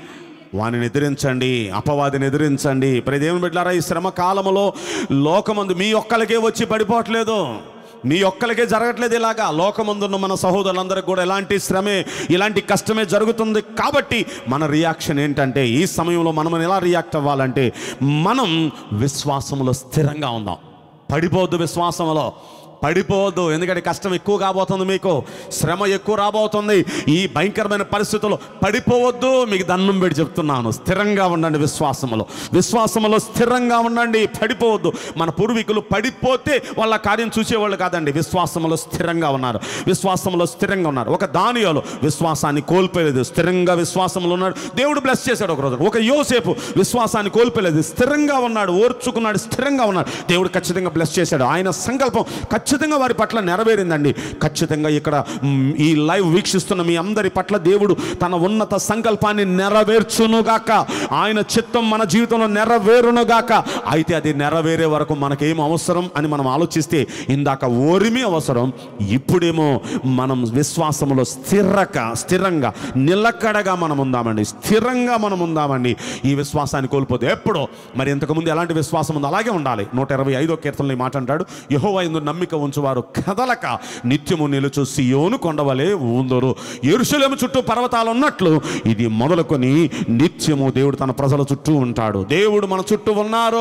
వానిని ఎదిరించండి అపవాదిని ఎదిరించండి ఇప్పుడు దేవుని బిడ్డారా ఈ శ్రమ కాలములో లోకమందు మీ ఒక్కలకే వచ్చి పడిపోవట్లేదు మీ ఒక్కలకే జరగట్లేదు ఇలాగా లోకమందున్న మన సహోదరులందరికీ కూడా ఎలాంటి శ్రమే ఇలాంటి కష్టమే జరుగుతుంది కాబట్టి మన రియాక్షన్ ఏంటంటే ఈ సమయంలో మనం ఎలా రియాక్ట్ అవ్వాలంటే మనం విశ్వాసంలో స్థిరంగా ఉందాం పడిపోవద్దు విశ్వాసంలో పడిపోవద్దు ఎందుకంటే కష్టం ఎక్కువ కాబోతుంది మీకు శ్రమ ఎక్కువ రాబోతుంది ఈ భయంకరమైన పరిస్థితుల్లో పడిపోవద్దు మీకు దండం పెట్టి చెప్తున్నాను స్థిరంగా ఉండండి విశ్వాసములో విశ్వాసములో స్థిరంగా ఉండండి పడిపోవద్దు మన పూర్వీకులు పడిపోతే వాళ్ళ కార్యం చూసేవాళ్ళు కాదండి విశ్వాసములో స్థిరంగా ఉన్నారు విశ్వాసములో స్థిరంగా ఉన్నారు ఒక దానియాలు విశ్వాసాన్ని కోల్పోలేదు స్థిరంగా విశ్వాసంలో ఉన్నాడు దేవుడు బ్లెస్ చేశాడు ఒక రోజు ఒక యోసేపు విశ్వాసాన్ని కోల్పోలేదు స్థిరంగా ఉన్నాడు ఓర్చుకున్నాడు స్థిరంగా ఉన్నాడు దేవుడు ఖచ్చితంగా బ్లెస్ చేశాడు ఆయన సంకల్పం ఖచ్చితంగా వారి పట్ల నెరవేరిందండి ఖచ్చితంగా ఇక్కడ మ్, ఈ లైవ్ వీక్షిస్తున్న మీ అందరి పట్ల దేవుడు తన ఉన్నత సంకల్పాన్ని నెరవేర్చునుగాక ఆయన చిత్తం మన జీవితంలో నెరవేరునుగాక అయితే అది నెరవేరే వరకు మనకేం అవసరం అని మనం ఆలోచిస్తే ఇందాక ఓరిమి అవసరం ఇప్పుడేమో మనం విశ్వాసంలో స్థిరక స్థిరంగా నిలకడగా మనం ఉందామండి స్థిరంగా మనం ఉందామండి ఈ విశ్వాసాన్ని కోల్పోతే ఎప్పుడో మరి ఇంతకుముందు ఎలాంటి విశ్వాసం ఉందో అలాగే ఉండాలి నూట ఇరవై ఐదో కీర్తనలో ఈ మాట అంటాడు యహోవా ఎందు నమ్మిక ఉంచువారు కదలక నిత్యము నిలుచు సియోను కొండవలే ఉందరు ఎరుసలేము చుట్టూ పర్వతాలు ఉన్నట్లు ఇది మొదలుకొని నిత్యము దేవుడు తన ప్రజల చుట్టూ ఉంటాడు దేవుడు మన చుట్టూ ఉన్నారు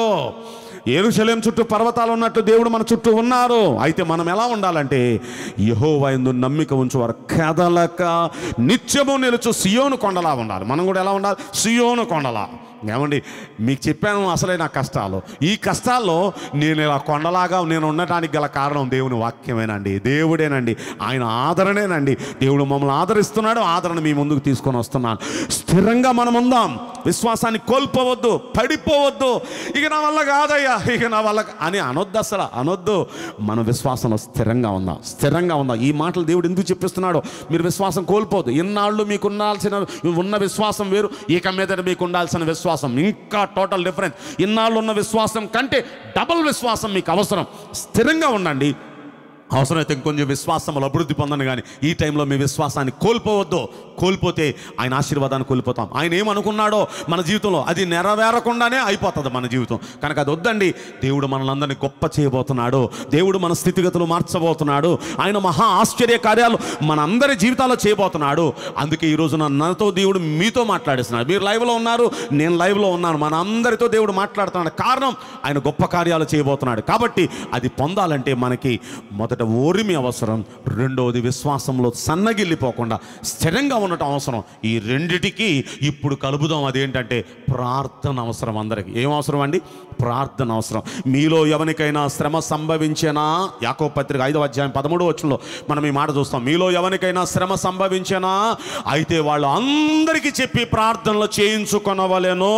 ఎరుసలేం చుట్టూ పర్వతాలు ఉన్నట్టు దేవుడు మన చుట్టూ ఉన్నారు అయితే మనం ఎలా ఉండాలంటే యహోవా ఎందు నమ్మిక ఉంచువారు కదలక నిత్యము నిలుచు సియోను కొండలా ఉండాలి మనం కూడా ఎలా ఉండాలి సియోను కొండలా ఏమండి మీకు చెప్పాను అసలే నా కష్టాలు ఈ కష్టాల్లో నేను ఇలా కొండలాగా నేను ఉండటానికి గల కారణం దేవుని వాక్యమేనండి దేవుడేనండి ఆయన ఆదరణేనండి దేవుడు మమ్మల్ని ఆదరిస్తున్నాడు ఆదరణ మీ ముందుకు తీసుకొని వస్తున్నాను స్థిరంగా మనం ఉందాం విశ్వాసాన్ని కోల్పోవద్దు పడిపోవద్దు ఇక నా వల్ల కాదయ్యా ఇక నా వల్ల కా- అని అనొద్దు అసలు అనొద్దు మన విశ్వాసంలో స్థిరంగా ఉందాం స్థిరంగా ఉందాం ఈ మాటలు దేవుడు ఎందుకు చెప్పిస్తున్నాడో మీరు విశ్వాసం కోల్పోదు ఇన్నాళ్ళు మీకు ఉండాల్సిన ఉన్న విశ్వాసం వేరు ఇక మీద మీకు ఉండాల్సిన విశ్వాసం ఇంకా టోటల్ డిఫరెన్స్ ఇన్నాళ్ళు ఉన్న విశ్వాసం కంటే డబల్ విశ్వాసం మీకు అవసరం స్థిరంగా ఉండండి అవసరమైతే ఇంకొంచెం విశ్వాసంలో అభివృద్ధి పొందని కానీ ఈ టైంలో మీ విశ్వాసాన్ని కోల్పోవద్దు కోల్పోతే ఆయన ఆశీర్వాదాన్ని కోల్పోతాం ఆయన ఏమనుకున్నాడో మన జీవితంలో అది నెరవేరకుండానే అయిపోతుంది మన జీవితం కనుక అది వద్దండి దేవుడు మనల్ని గొప్ప చేయబోతున్నాడు దేవుడు మన స్థితిగతులు మార్చబోతున్నాడు ఆయన మహా ఆశ్చర్య కార్యాలు మన అందరి జీవితాల్లో చేయబోతున్నాడు అందుకే ఈ రోజున నాతో దేవుడు మీతో మాట్లాడిస్తున్నాడు మీరు లైవ్లో ఉన్నారు నేను లైవ్లో ఉన్నాను మన అందరితో దేవుడు మాట్లాడుతున్నాడు కారణం ఆయన గొప్ప కార్యాలు చేయబోతున్నాడు కాబట్టి అది పొందాలంటే మనకి మొదట ఓరిమి అవసరం రెండవది విశ్వాసంలో సన్నగిల్లిపోకుండా స్థిరంగా ఉండటం అవసరం ఈ రెండిటికి ఇప్పుడు కలుపుదాం అదేంటంటే ప్రార్థన అవసరం అందరికి ఏం అవసరం అండి ప్రార్థన అవసరం మీలో ఎవరికైనా శ్రమ సంభవించేనా యాకో పత్రిక ఐదవ అధ్యాయం పదమూడు వచ్చంలో మనం ఈ మాట చూస్తాం మీలో ఎవరికైనా శ్రమ సంభవించేనా అయితే వాళ్ళు అందరికీ చెప్పి ప్రార్థనలు చేయించుకొనవలెను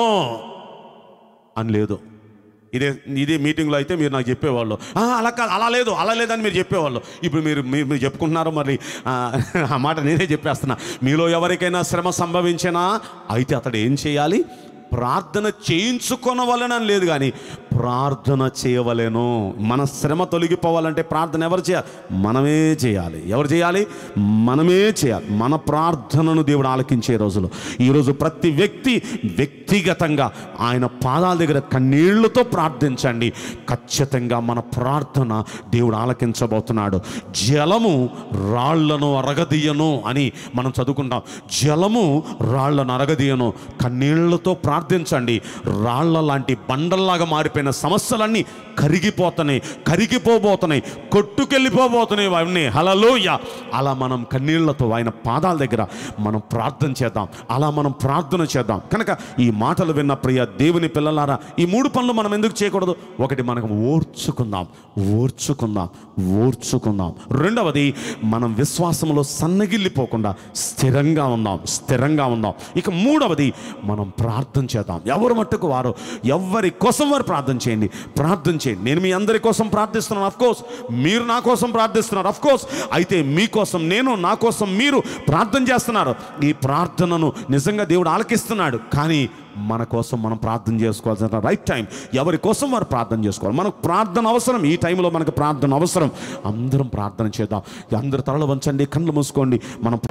అని లేదు ఇదే ఇదే మీటింగ్లో అయితే మీరు నాకు చెప్పేవాళ్ళు "ఆ, అలా కాదు అలా లేదు అలా లేదని మీరు చెప్పేవాళ్ళు ఇప్పుడు మీరు మీరు మీరు చెప్పుకుంటున్నారు మరి ఆ, ఆ మాట నేనే చెప్పేస్తున్నా మీలో ఎవరికైనా శ్రమ సంభవించినా అయితే అతడు ఏం చేయాలి ప్రార్థన చేయించుకొనవలనని లేదు కానీ ప్రార్థన చేయవలేను మన శ్రమ తొలగిపోవాలంటే ప్రార్థన ఎవరు చేయాలి మనమే చేయాలి ఎవరు చేయాలి మనమే చేయాలి మన ప్రార్థనను దేవుడు ఆలకించే రోజులు ఈరోజు ప్రతి వ్యక్తి వ్యక్తిగతంగా ఆయన పాదాల దగ్గర కన్నీళ్లతో ప్రార్థించండి ఖచ్చితంగా మన ప్రార్థన దేవుడు ఆలకించబోతున్నాడు జలము రాళ్లను అరగదీయను అని మనం చదువుకుంటాం జలము రాళ్లను అరగదీయను కన్నీళ్లతో ప్రార్థించండి రాళ్ల లాంటి బండల్లాగా మారిపోయిన సమస్యలన్నీ కరిగిపోతున్నాయి కరిగిపోబోతున్నాయి కొట్టుకెళ్ళిపోబోతున్నాయి అవన్నీ హలలోయ అలా మనం కన్నీళ్లతో ఆయన పాదాల దగ్గర మనం ప్రార్థన చేద్దాం అలా మనం ప్రార్థన చేద్దాం కనుక ఈ మాటలు విన్న ప్రియ దేవుని పిల్లలారా ఈ మూడు పనులు మనం ఎందుకు చేయకూడదు ఒకటి మనకు ఓర్చుకుందాం ఓర్చుకుందాం ఓర్చుకుందాం రెండవది మనం విశ్వాసంలో సన్నగిల్లిపోకుండా స్థిరంగా ఉందాం స్థిరంగా ఉందాం ఇక మూడవది మనం ప్రార్థన చేద్దాం ఎవరు మట్టుకు వారు ఎవరి కోసం వారు ప్రార్థన చేయండి ప్రార్థన చేయండి నేను మీ అందరి కోసం ప్రార్థిస్తున్నాను అఫ్ కోర్స్ మీరు నా కోసం ప్రార్థిస్తున్నారు అఫ్ కోర్స్ అయితే మీకోసం నేను నా కోసం మీరు ప్రార్థన చేస్తున్నారు ఈ ప్రార్థనను నిజంగా దేవుడు ఆలకిస్తున్నాడు కానీ మన కోసం మనం ప్రార్థన చేసుకోవాల్సిన రైట్ టైం ఎవరి కోసం వారు ప్రార్థన చేసుకోవాలి మనకు ప్రార్థన అవసరం ఈ టైంలో మనకు ప్రార్థన అవసరం అందరం ప్రార్థన చేద్దాం అందరు తలలు వంచండి కళ్ళు మూసుకోండి మనం